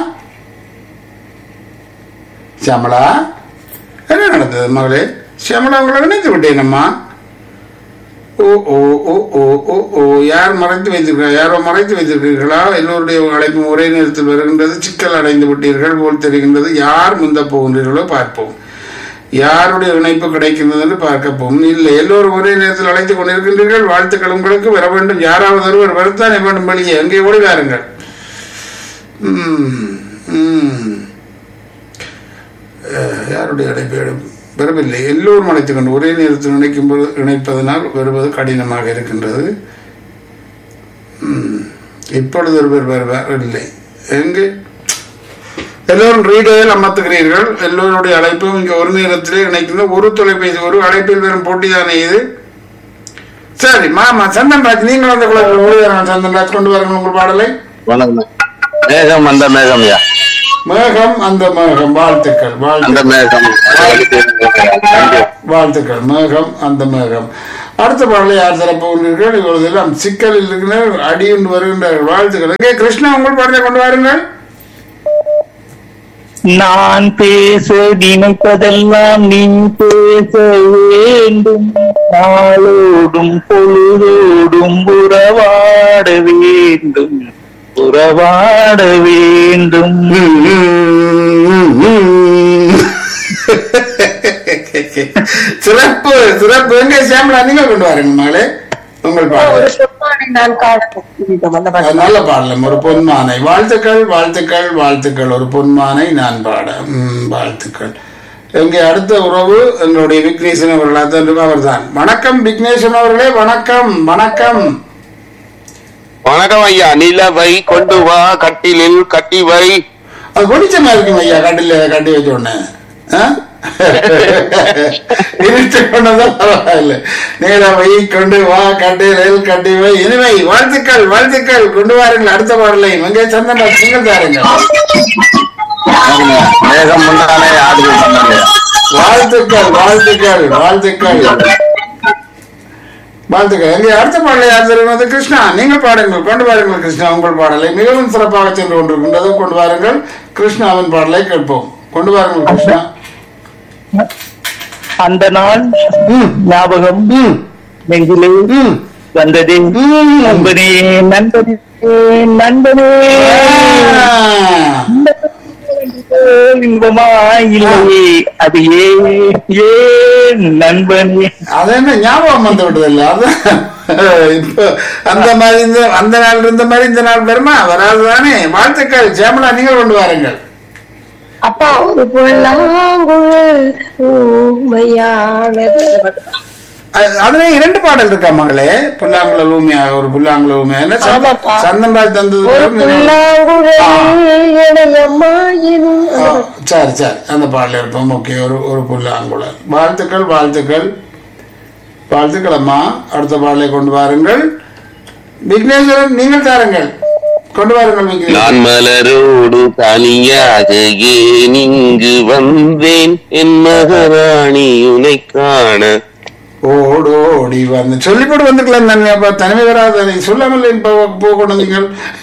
சியாமலா என்ன நடந்தது மகளே சியாமலா உங்களை நினைத்து விட்டேனம்மா ஓ ஓ ஓ ஓ ஓ ஓ யார் மறைத்து வைத்திருக்கிறார் யாரோ மறைத்து வைத்திருக்கிறீர்களா எல்லோருடைய அழைப்பும் ஒரே நேரத்தில் வருகின்றது சிக்கல் அடைந்து விட்டீர்கள் போல் தெரிகின்றது யார் முந்த போகின்றீர்களோ பார்ப்போம் யாருடைய இணைப்பு கிடைக்கின்றது என்று பார்க்க போகும் இல்லை எல்லோரும் ஒரே நேரத்தில் அழைத்துக் கொண்டிருக்கின்றீர்கள் வாழ்த்துக்கள் உங்களுக்கு வர வேண்டும் யாராவது ஒருவர் வரத்தானே வேண்டும் வெளியே அங்கே ஓடி வாருங்கள் ம், ம். அஹ், யாருடைய அழைப்பு எடு- வரவில்லை எல்லோரும் அழைத்துக் கொண்டு ஒரே நேரத்தில் இணைக்கும் போது இணைப்பதனால் வருவது கடினமாக இருக்கின்றது ம். இப்பொழுது ஒருவர் வருவார் இல்லை எங்கே எல்லோரும் ரீடையில் அமர்த்துகிறீர்கள் எல்லோருடைய அழைப்பும் இங்கே ஒரு நேரத்திலே இணைக்கின்ற ஒரு தொலைபேசி ஒரு அழைப்பில் வரும் போட்டி தானே இது சரி மாமா சந்தன்ராஜ் நீங்கள் அந்த குழந்தை ஓடிவார்கள் சந்தன்ராஜ் கொண்டு வாருங்கள் உங்கள் பாடலை வணக்கம் மேகம் அந்த மேகம் ஐயா மேகம் அந்த மேகம் வாழ்த்துக்கள் அந்த வாழ்த்துக்கள் மேகம் வாழ்த்துக்கள் மேகம் அந்த மேகம் அடுத்த பாடலை யார் தரப்போகிறீர்கள் இவ்வளதெல்லாம் சிக்கலில் இருக்கிற அடியுண்டு வருகின்றார்கள் வாழ்த்துக்கள் இங்கே கிருஷ்ணா உங்கள் பாடலை கொண்டு வாருங்கள் நான் பேச நினைப்பதெல்லாம் நீ பேச வேண்டும் நாளோடும் பொழுதோடும் உறவாட வேண்டும் உறவாட வேண்டும் சிறப்பு சிறப்பு எங்க சியாமலா நீங்க கொண்டு வாருங்க மகளே உங்கள் ஒரு பாடல் சொன்னானே நான் காண வந்த அது நல்ல பாடலம் ஒரு பொன்மானை வாழ்த்துக்கள் வாழ்த்துக்கள் வாழ்த்துக்கள் ஒரு பொன்மானை நான் பாட ம், வாழ்த்துக்கள் எங்கே அடுத்த உறவு எங்களுடைய விக்னேசன் அவர்கள் அவர் தான் வணக்கம் விக்னேசன் அவர்களே வணக்கம் வணக்கம் வணக்கம் ஐயா நிலவை கொண்டு வா கட்டிலில் கட்டி வை அது வெளிச்சமா இருக்கும் ஐயா கட்டில கட்டி வச்ச உடனே ஆ? இருட்டு கொண்டதான் பரவாயில்ல நிலவை கொண்டு வா கட்டிலில் கட்டி வை இனிமை வாழ்த்துக்கள் வாழ்த்துக்கள் கொண்டு வாருங்கள் அடுத்த பாடலை எங்கே சந்தன நீங்கள் தாருங்கள் மேகம் முன்னாலே ஆடுது முன்னாலே வாழ்த்துக்கள் வாழ்த்துக்கள் வாழ்த்துக்கள் வாழ்த்துக்கள் எங்கே அடுத்த பாடலை யார் தருவது கிருஷ்ணா நீங்கள் பாடுங்கள் கொண்டு வாருங்கள் கிருஷ்ணா உங்கள் பாடலை மிகவும் சிறப்பாக சென்று கொண்டிருக்கின்றது கொண்டு வாருங்கள் கிருஷ்ணாவின் பாடலை கேட்போம் கொண்டு வாருங்கள் கிருஷ்ணா அந்த நாள் ம், ஞாபகம் ம், நெஞ்சிலே ம், வந்ததே ம். நண்பனே நண்பனே நண்பனே ஆ. இன்பமா இல்லையே அது ஏன் ஏன் நண்பனே அது என்ன ஞாபகம் வந்து விடுது இல்ல அதான் இப்போ அந்த மாதிரி இந்த அந்த நாள் இருந்த மாதிரி இந்த நாள் வருமா வராது தானே வாழ்த்துக்கள் ஜெயமலா நீங்கள் கொண்டு வாருங்கள் அப்பா ஒரு புல்லாங்குழல் ஊமையானது அ- அதுல இரண்டு பாடல் இருக்கா மகளே புல்லாங்குழல் ஊமையா ஒரு புல்லாங்குழல் ஊமையா என்ன சந்த- ஆமாப்பா. சந்தன்ராஜ் தந்தது ஒரு புல்லாங்குழலம்மா இது ஆ, சரி சரி அந்த பாடல் இருப்போம் ஓகே ஒரு ஒரு புல்லாங்குழல் வாழ்த்துக்கள் வாழ்த்துக்கள் வாழ்த்துக்கள் அம்மா அடுத்த பாடலை கொண்டு வாருங்கள் விக்னேஸ்வரன் நீங்கள் தாருங்கள் கொண்டு வாருங்கள் விக்னேஸ்வரன் நான் மலரோடு தனியாக ஏன் இங்கு வந்தேன் என் மகாராணி உனை காண ஓடோடி வந்து சொல்லி போட்டு வந்துக்கலாம் தானே அப்ப தனிமை வராது நீ சொல்லாமல் இப்ப போக கொண்டு வந்தீங்கள்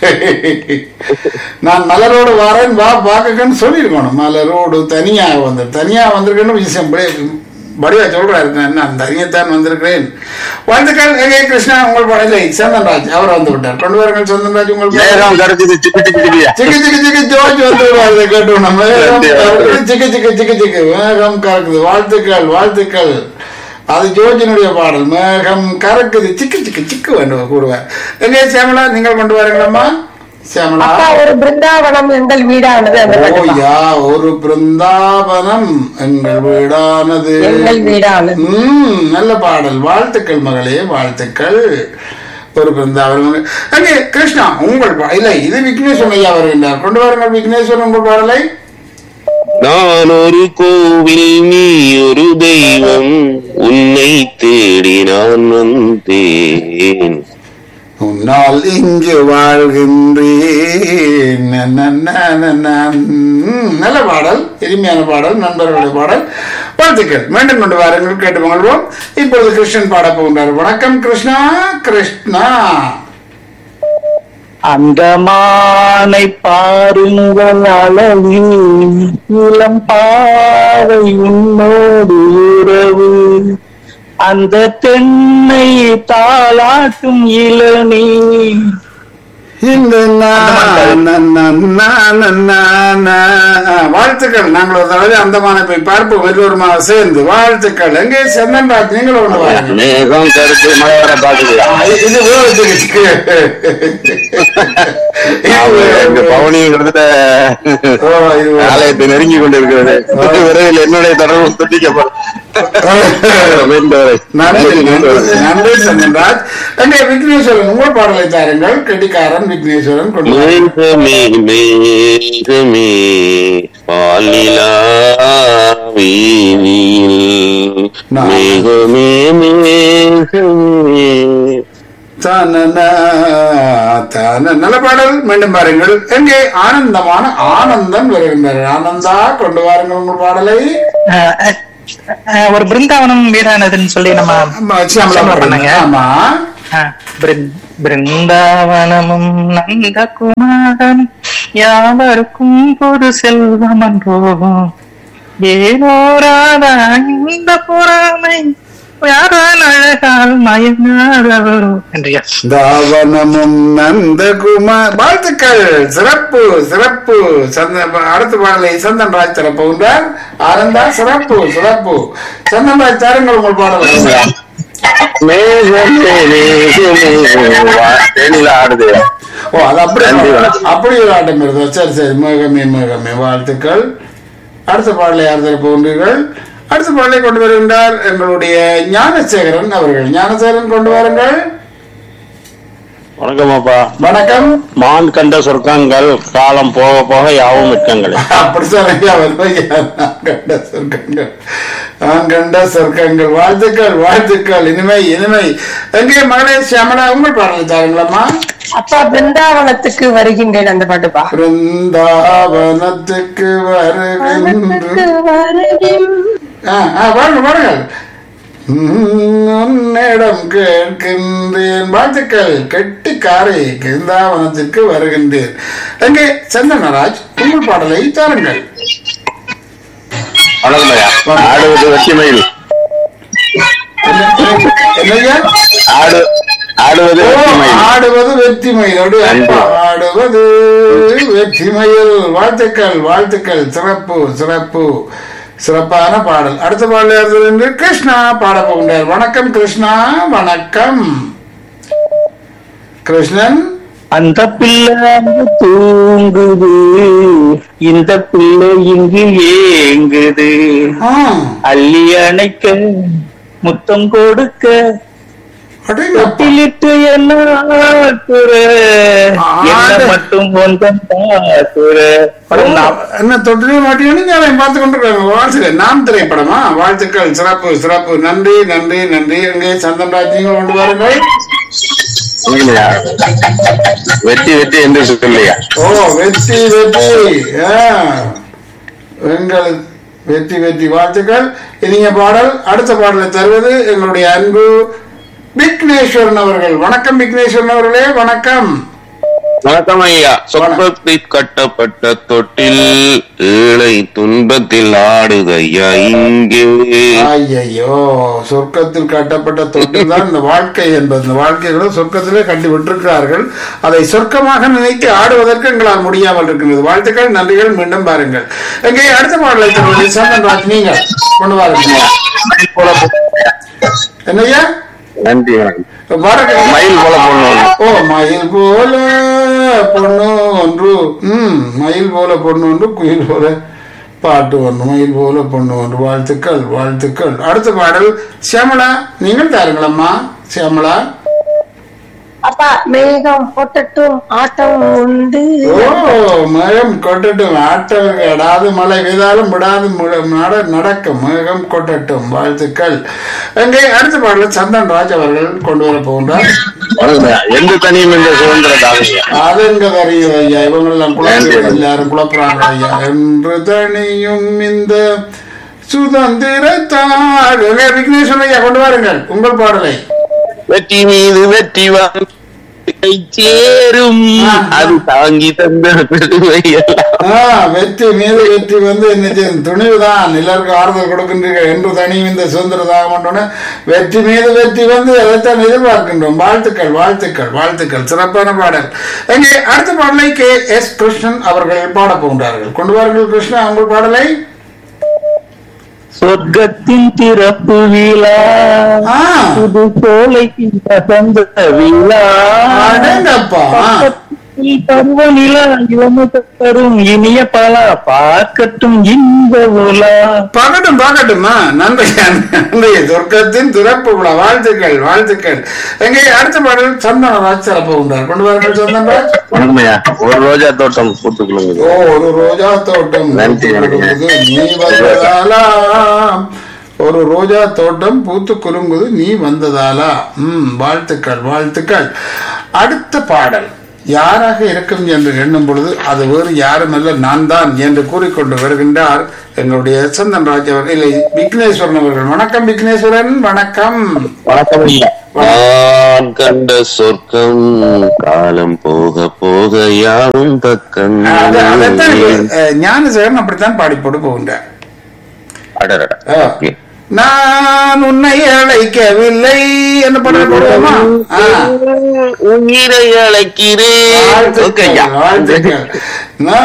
நான் மலரோடு வாரேன் வா பார்க்கன்னு சொல்லியிருக்கணும் மலரோடு தனியாக வந்து தனியா வந்திருக்கேன்னு விஷயம் படி- படிவா சொல்றாரு நான் நான் தனியத்தான் வந்திருக்கிறேன் வாழ்த்துக்கள் எங்கே கிருஷ்ணா உங்கள் படலை சந்தன்ராஜ் அவர் வந்து விட்டார் கொண்டு வாருங்கள் சந்தன்ராஜ் உங்கள் படலை. மேகம் கரைச்சது சிக்கு சிக்கு சிக்கியா சிக்கு சிக்கு சிக்கு ஜோஜ் வந்து விடுவாரு கேட்டு நம்ம மேகம் கறக்குது, சிக்கு சிக்கு சிக்கு சிக்கு மேகம் கறக்குது வாழ்த்துக்கள் வாழ்த்துக்கள் அது ஜோஜினுடைய பாடல் மேகம் கறக்குது சிக்கு சிக்கு சிக்கு வேண்டும் கூடுவார் எங்கே சியாமலா நீங்கள் கொண்டு வரீங்களம்மா சியாமலா அப்பா ஒரு பிருந்தாவனம் எங்கள் வீடானது அந்த பாட்டுப்பா. ஓயா ஒரு பிருந்தாவனம் எங்கள் வீடானது எங்கள் வீடானது ம் நல்ல பாடல் வாழ்த்துக்கள் மகளே வாழ்த்துக்கள் ஒரு பிருந்தாவனம் அங்கே கிருஷ்ணா உங்கள் பா- இல்லை இது விக்னேஸ்வரன் ஐயா வருகின்றார் கொண்டு வாருங்கள் விக்னேஸ்வரன் உங்கள் பாடலை நான் ஒரு கோவில் நீ ஒரு தெய்வம் உன்னை தேடி நான் வந்தேன் உன்னால் இங்கு வாழ்கின்றேன் ந, ந, ந, ந, ந. ம், நல்ல பாடல் இனிமையான பாடல் நண்பர்களுடைய பாடல் வாழ்த்துக்கள் மீண்டும் கொண்டு வாருங்கள் கேட்டு மகிழ்வோம் இப்பொழுது கிருஷ்ணன் பாட போகின்றார் வணக்கம் கிருஷ்ணா கிருஷ்ணா அந்த மானை பாருங்கள் அழகு இளம் பாவை உன்னோடு உறவு அந்த தென்னை தாளாட்டும் இளநீ இந்த நா, நா, நா, நா, நா, நா, நா. வாழ்த்துக்கள் நாங்கள் ஒரு தடவை அந்தமான போய் பார்ப்போம் எல்லோருமாக சேர்ந்து வாழ்த்துக்கள் எங்கே செந்தன் ராஜ் நீங்கள் ஒன்று வாருங்கள் மேகம் கருத்து மழை வர பாக்குது இது வேறதுக்கு எங்க பவனியும் கிட்டத்தட்ட ஓ, இது வேற. ஆலயத்தை நெருங்கி கொண்டிருக்கிறது விரைவில் என்னுடைய தொடர்பு துண்டிக்கப்படும் மீண்டும் நன்றி நன்றி வரை. நன்றி சந்தன்ராஜ் எங்கே விக்னேஸ்வரன் உங்கள் பாடலை தாருங்கள் கெட்டிக்காரன் விக்னேஸ்வரன் கொண்டு வாருங்கள். மேகமே மேகமே பாலிலா வீதியில் நான். மேகமே மேகமே தானனா, தான நல்ல பாடல் மீண்டும் பாருங்கள் எங்கே ஆனந்தமான ஆனந்தம் வருகின்றார் ஆனந்தா கொண்டு வாருங்கள் உங்கள் பாடலை அஹ், அஹ், அஹ், ஒரு பிருந்தாவனம் வீடானதுன்னு சொல்லி நம்ம ஆமா, சியாமலா சியாமலா பாடுங்க. பண்ணாங்க. ஆமா அஹ், பிருந்- பிருந்தாவனமும் நந்தகுமாரன் யாவருக்கும் ஒரு செல்வம் அன்றோ ஏனோராதா இந்த பொறாமை யாரால் அழகால் மயங்காதவரோ என்றியா தாவனமும் நந்தகுமார் வாழ்த்துக்கள் சிறப்பு சிறப்பு சந்த அடுத்த பாடலை சந்தன் ராஜ் தர போகின்றார் ஆனந்தா சிறப்பு சிறப்பு சந்தன் ராஜ் தாருங்கள் உங்கள் பாடல் மேகமே மேகமே வா, தேனில ஆடுது ஓ அது அப்படி நன்றி, வணக்கம். அப்படி ஒரு ஆட்டம் இருந்தது சரி சரி மேகமே மேகமே வாழ்த்துக்கள் அடுத்த பாடலை யார் தர போகின்றீர்கள் அடுத்த பாடலை கொண்டு வருகின்றார் எங்களுடைய ஞானசேகரன் அவர்கள் ஞானசேகரன் கொண்டு வாருங்கள் வணக்கம் அப்பா வணக்கம் மான் கண்ட சொர்க்கங்கள் காலம் போக போக யாவும் மிக்கங்களே அப்படி சொல்லுங்க அவர் பையன். நான் கண்ட சொர்க்கங்கள் நான் கண்ட சொர்க்கங்கள் வாழ்த்துக்கள் வாழ்த்துக்கள் இனிமை இனிமை எங்கே மகளே சியாமலா உங்கள் பாடலை தாருங்களம்மா அப்பா பிருந்தாவனத்துக்கு வருகின்றேன் அந்த பாட்டுப்பா பிருந்தாவனத்துக்கு வருகின்ற வருகின்றேன் ஆ, ஆ, பாருங்க பாருங்கள் உம், உன்னிடம் கேட்கின்றேன் வாழ்த்துக்கள் கெட்டிக்காரை பிருந்தாவனத்திற்கு வருகின்றேன் எங்கே சந்தனராஜ் உங்கள் பாடலை தாருங்கள் வணக்கம் ஐயா ஆடுவது வெற்றி மயில் என்ன- என்னய்யா ஆடு ஆடுவது ஓ, வெற்றி மயில் ஆடுவது வெற்றி மயில் அப்படி அப்பா, ஆடுவது வெற்றி மயில் வாழ்த்துக்கள் வாழ்த்துக்கள் சிறப்பு சிறப்பு சிறப்பான பாடல் அடுத்த பாடல் யார் என்று கிருஷ்ணா பாட போகின்றார் வணக்கம் கிருஷ்ணா வணக்கம் கிருஷ்ணன் அந்த பிள்ளை அங்கு தூங்குது இந்த பிள்ளை இங்கு ஏங்குது ஆ, அள்ளி அணைக்க முத்தம் கொடுக்க அடேங்கப்பா. தொட்டிலிட்டு என்ன ஆக்குற என்ன ஆடு. மட்டும் ஒன்றன் பாக்குற என்ன தொட்டிலே மாட்டீங்கன்னு ஞாபகம் பார்த்து கொண்டிருக்காங்க வாழ்த்துக்கள் நாம் திரைப்படமா வாழ்த்துக்கள் சிறப்பு சிறப்பு நன்றி நன்றி நன்றி எங்கே சந்தன்ராஜ் நீங்கள் கொண்டு வாருங்கள் இல்லையா வெட்டி வெட்டி என்று சொல்லையா ஓ வெற்றி வெற்றி ஆ. எங்கள் வெற்றி வெற்றி வாழ்த்துக்கள் இனிய பாடல் அடுத்த பாடலை தருவது எங்களுடைய அன்பு விக்னேஸ்வரன் அவர்கள் வணக்கம் விக்னேஸ்வரன் அவர்களே வணக்கம் வணக்கம் ஐயா சொப்பத்தில் கட்டப்பட்ட தொட்டில் ஏழை துன்பத்தில் ஆடுதையா இங்கே ஐயையோ சொர்க்கத்தில் கட்டப்பட்ட தொட்டில் தான் இந்த வாழ்க்கை என்பது இந்த வாழ்க்கைகளை சொர்க்கத்திலே கட்டி விட்டிருக்கிறார்கள் அதை சொர்க்கமாக நினைத்து ஆடுவதற்கு எங்களால் முடியாமல் இருக்கின்றது வாழ்த்துக்கள் நன்றிகள் மீண்டும் பாருங்கள் எங்கே அடுத்த பாடலை தருவது சந்தன் ராஜ் நீங்கள் கொண்டு வாருங்கள் என்னையா நன்றி வணக்கம் பாருங்க மயில் போல பொண்ணு ஓ மயில் போல பொண்ணு ஒன்று ம் மயில் போல பொண்ணு ஒன்று குயில் போல பாட்டு ஒன்று மயில் போல பொண்ணு ஒன்று வாழ்த்துக்கள் வாழ்த்துக்கள் அடுத்த பாடல் சியாமளா நீங்கள் தாருங்களம்மா சியாமளா அப்பா மேகம் கொட்டட்டும் ஆட்டம் உண்டு ஓ மேகம் கொட்டட்டும் ஆட்டம் அடாது மழை பெய்தாலும் விடாது முழ- நட நடக்கும் மேகம் கொட்டட்டும் வாழ்த்துக்கள் எங்கே அடுத்த பாடல் சந்தன் ராஜ் அவர்கள் கொண்டு வர போகின்றார் வணக்கம் ஐயா. எந்த தனியும் இந்த சுதந்திர தாதையா அது எங்க தெரியுது ஐயா இவங்கெல்லாம் குழப்பம் எல்லாரும் குழப்புறாங்க ஐயா என்று தனியும் இந்த சுதந்திரத்தாள் எங்க விக்னேஸ்வரன் ஐயா கொண்டு வாருங்கள் உங்கள் பாடலை வெற்றி மீது வெற்றி வந்து கை சேரும் அது தாங்கி தந்த பெருமை எல்லாம் ஆ, வெற்றி மீது வெற்றி வந்து என்ன செய்யும் துணிவுதான் எல்லாருக்கும் ஆறுதல் கொடுக்கின்றீர்கள் என்று தனியும் இந்த சுதந்திர தாகமன்றோன்னு வெற்றி மீது வெற்றி வந்து அதைத்தான் எதிர்பார்க்கின்றோம் வாழ்த்துக்கள் வாழ்த்துக்கள் வாழ்த்துக்கள் சிறப்பான பாடல் எங்கே அடுத்த பாடலை கே எஸ் கிருஷ்ணன் அவர்கள் பாடப் போகின்றார்கள் கொண்டு வாருங்கள் கிருஷ்ணா உங்கள் பாடலை சொர்க்கத்தின் திறப்பு விழா ஆ. புது சோலைக்கு வசந்த விழா அடேங்கப்பா. பக்கத்தில் பருவநிலா இளமுக தரும் இனிய பலா பார்க்கட்டும் இந்த உலா பார்க்கட்டும் பார்க்கட்டுமா நன்றி நன்றி சொர்க்கத்தின் திறப்பு விழா வாழ்த்துக்கள் வாழ்த்துக்கள் எங்கே அடுத்த பாடல் சந்தனராஜ் சிறப்பு உண்டார் கொண்டு வாருங்கள் சந்தனராஜ் வணக்கம் ஐயா ஒரு ரோஜா தோட்டம் பூத்துக்குள்ளுங்க ஓ ஒரு ரோஜா தோட்டம் நன்றி, நன்றி. பூத்து குலுங்குது, நீ வந்ததாலா ஒரு ரோஜா தோட்டம் பூத்து குலுங்குது நீ வந்ததாலா ம் வாழ்த்துக்கள் வாழ்த்துக்கள் அடுத்த பாடல் யாராக இருக்கும் என்று எண்ணும் பொழுது அது வேறு யாரும் அல்ல நான் தான் என்று கூறிக்கொண்டு வருகின்றார் எங்களுடைய சந்தன் ராஜ் அவர் இல்லை விக்னேஸ்வரன் அவர்கள் வணக்கம் விக்னேஸ்வரன் வணக்கம் வணக்கம் ஐயா நான் கண்ட சொர்க்கம் காலம் போக போக யாவும் பக்கம் அது- அதைத்தான் அஹ், ஞானசேகரன் அப்படித்தான் பாடி போட்டு போகின்றார் அடடடா ஆ. ஓகே நான் உன்னை அழைக்கவில்லை என்ன பண்ண போடுவோமா ஆ. உயிரை அழைக்கிறேன் ஓகே ஐயா வாழ்த்துக்கள் வாழ்த்துக்கள் நான்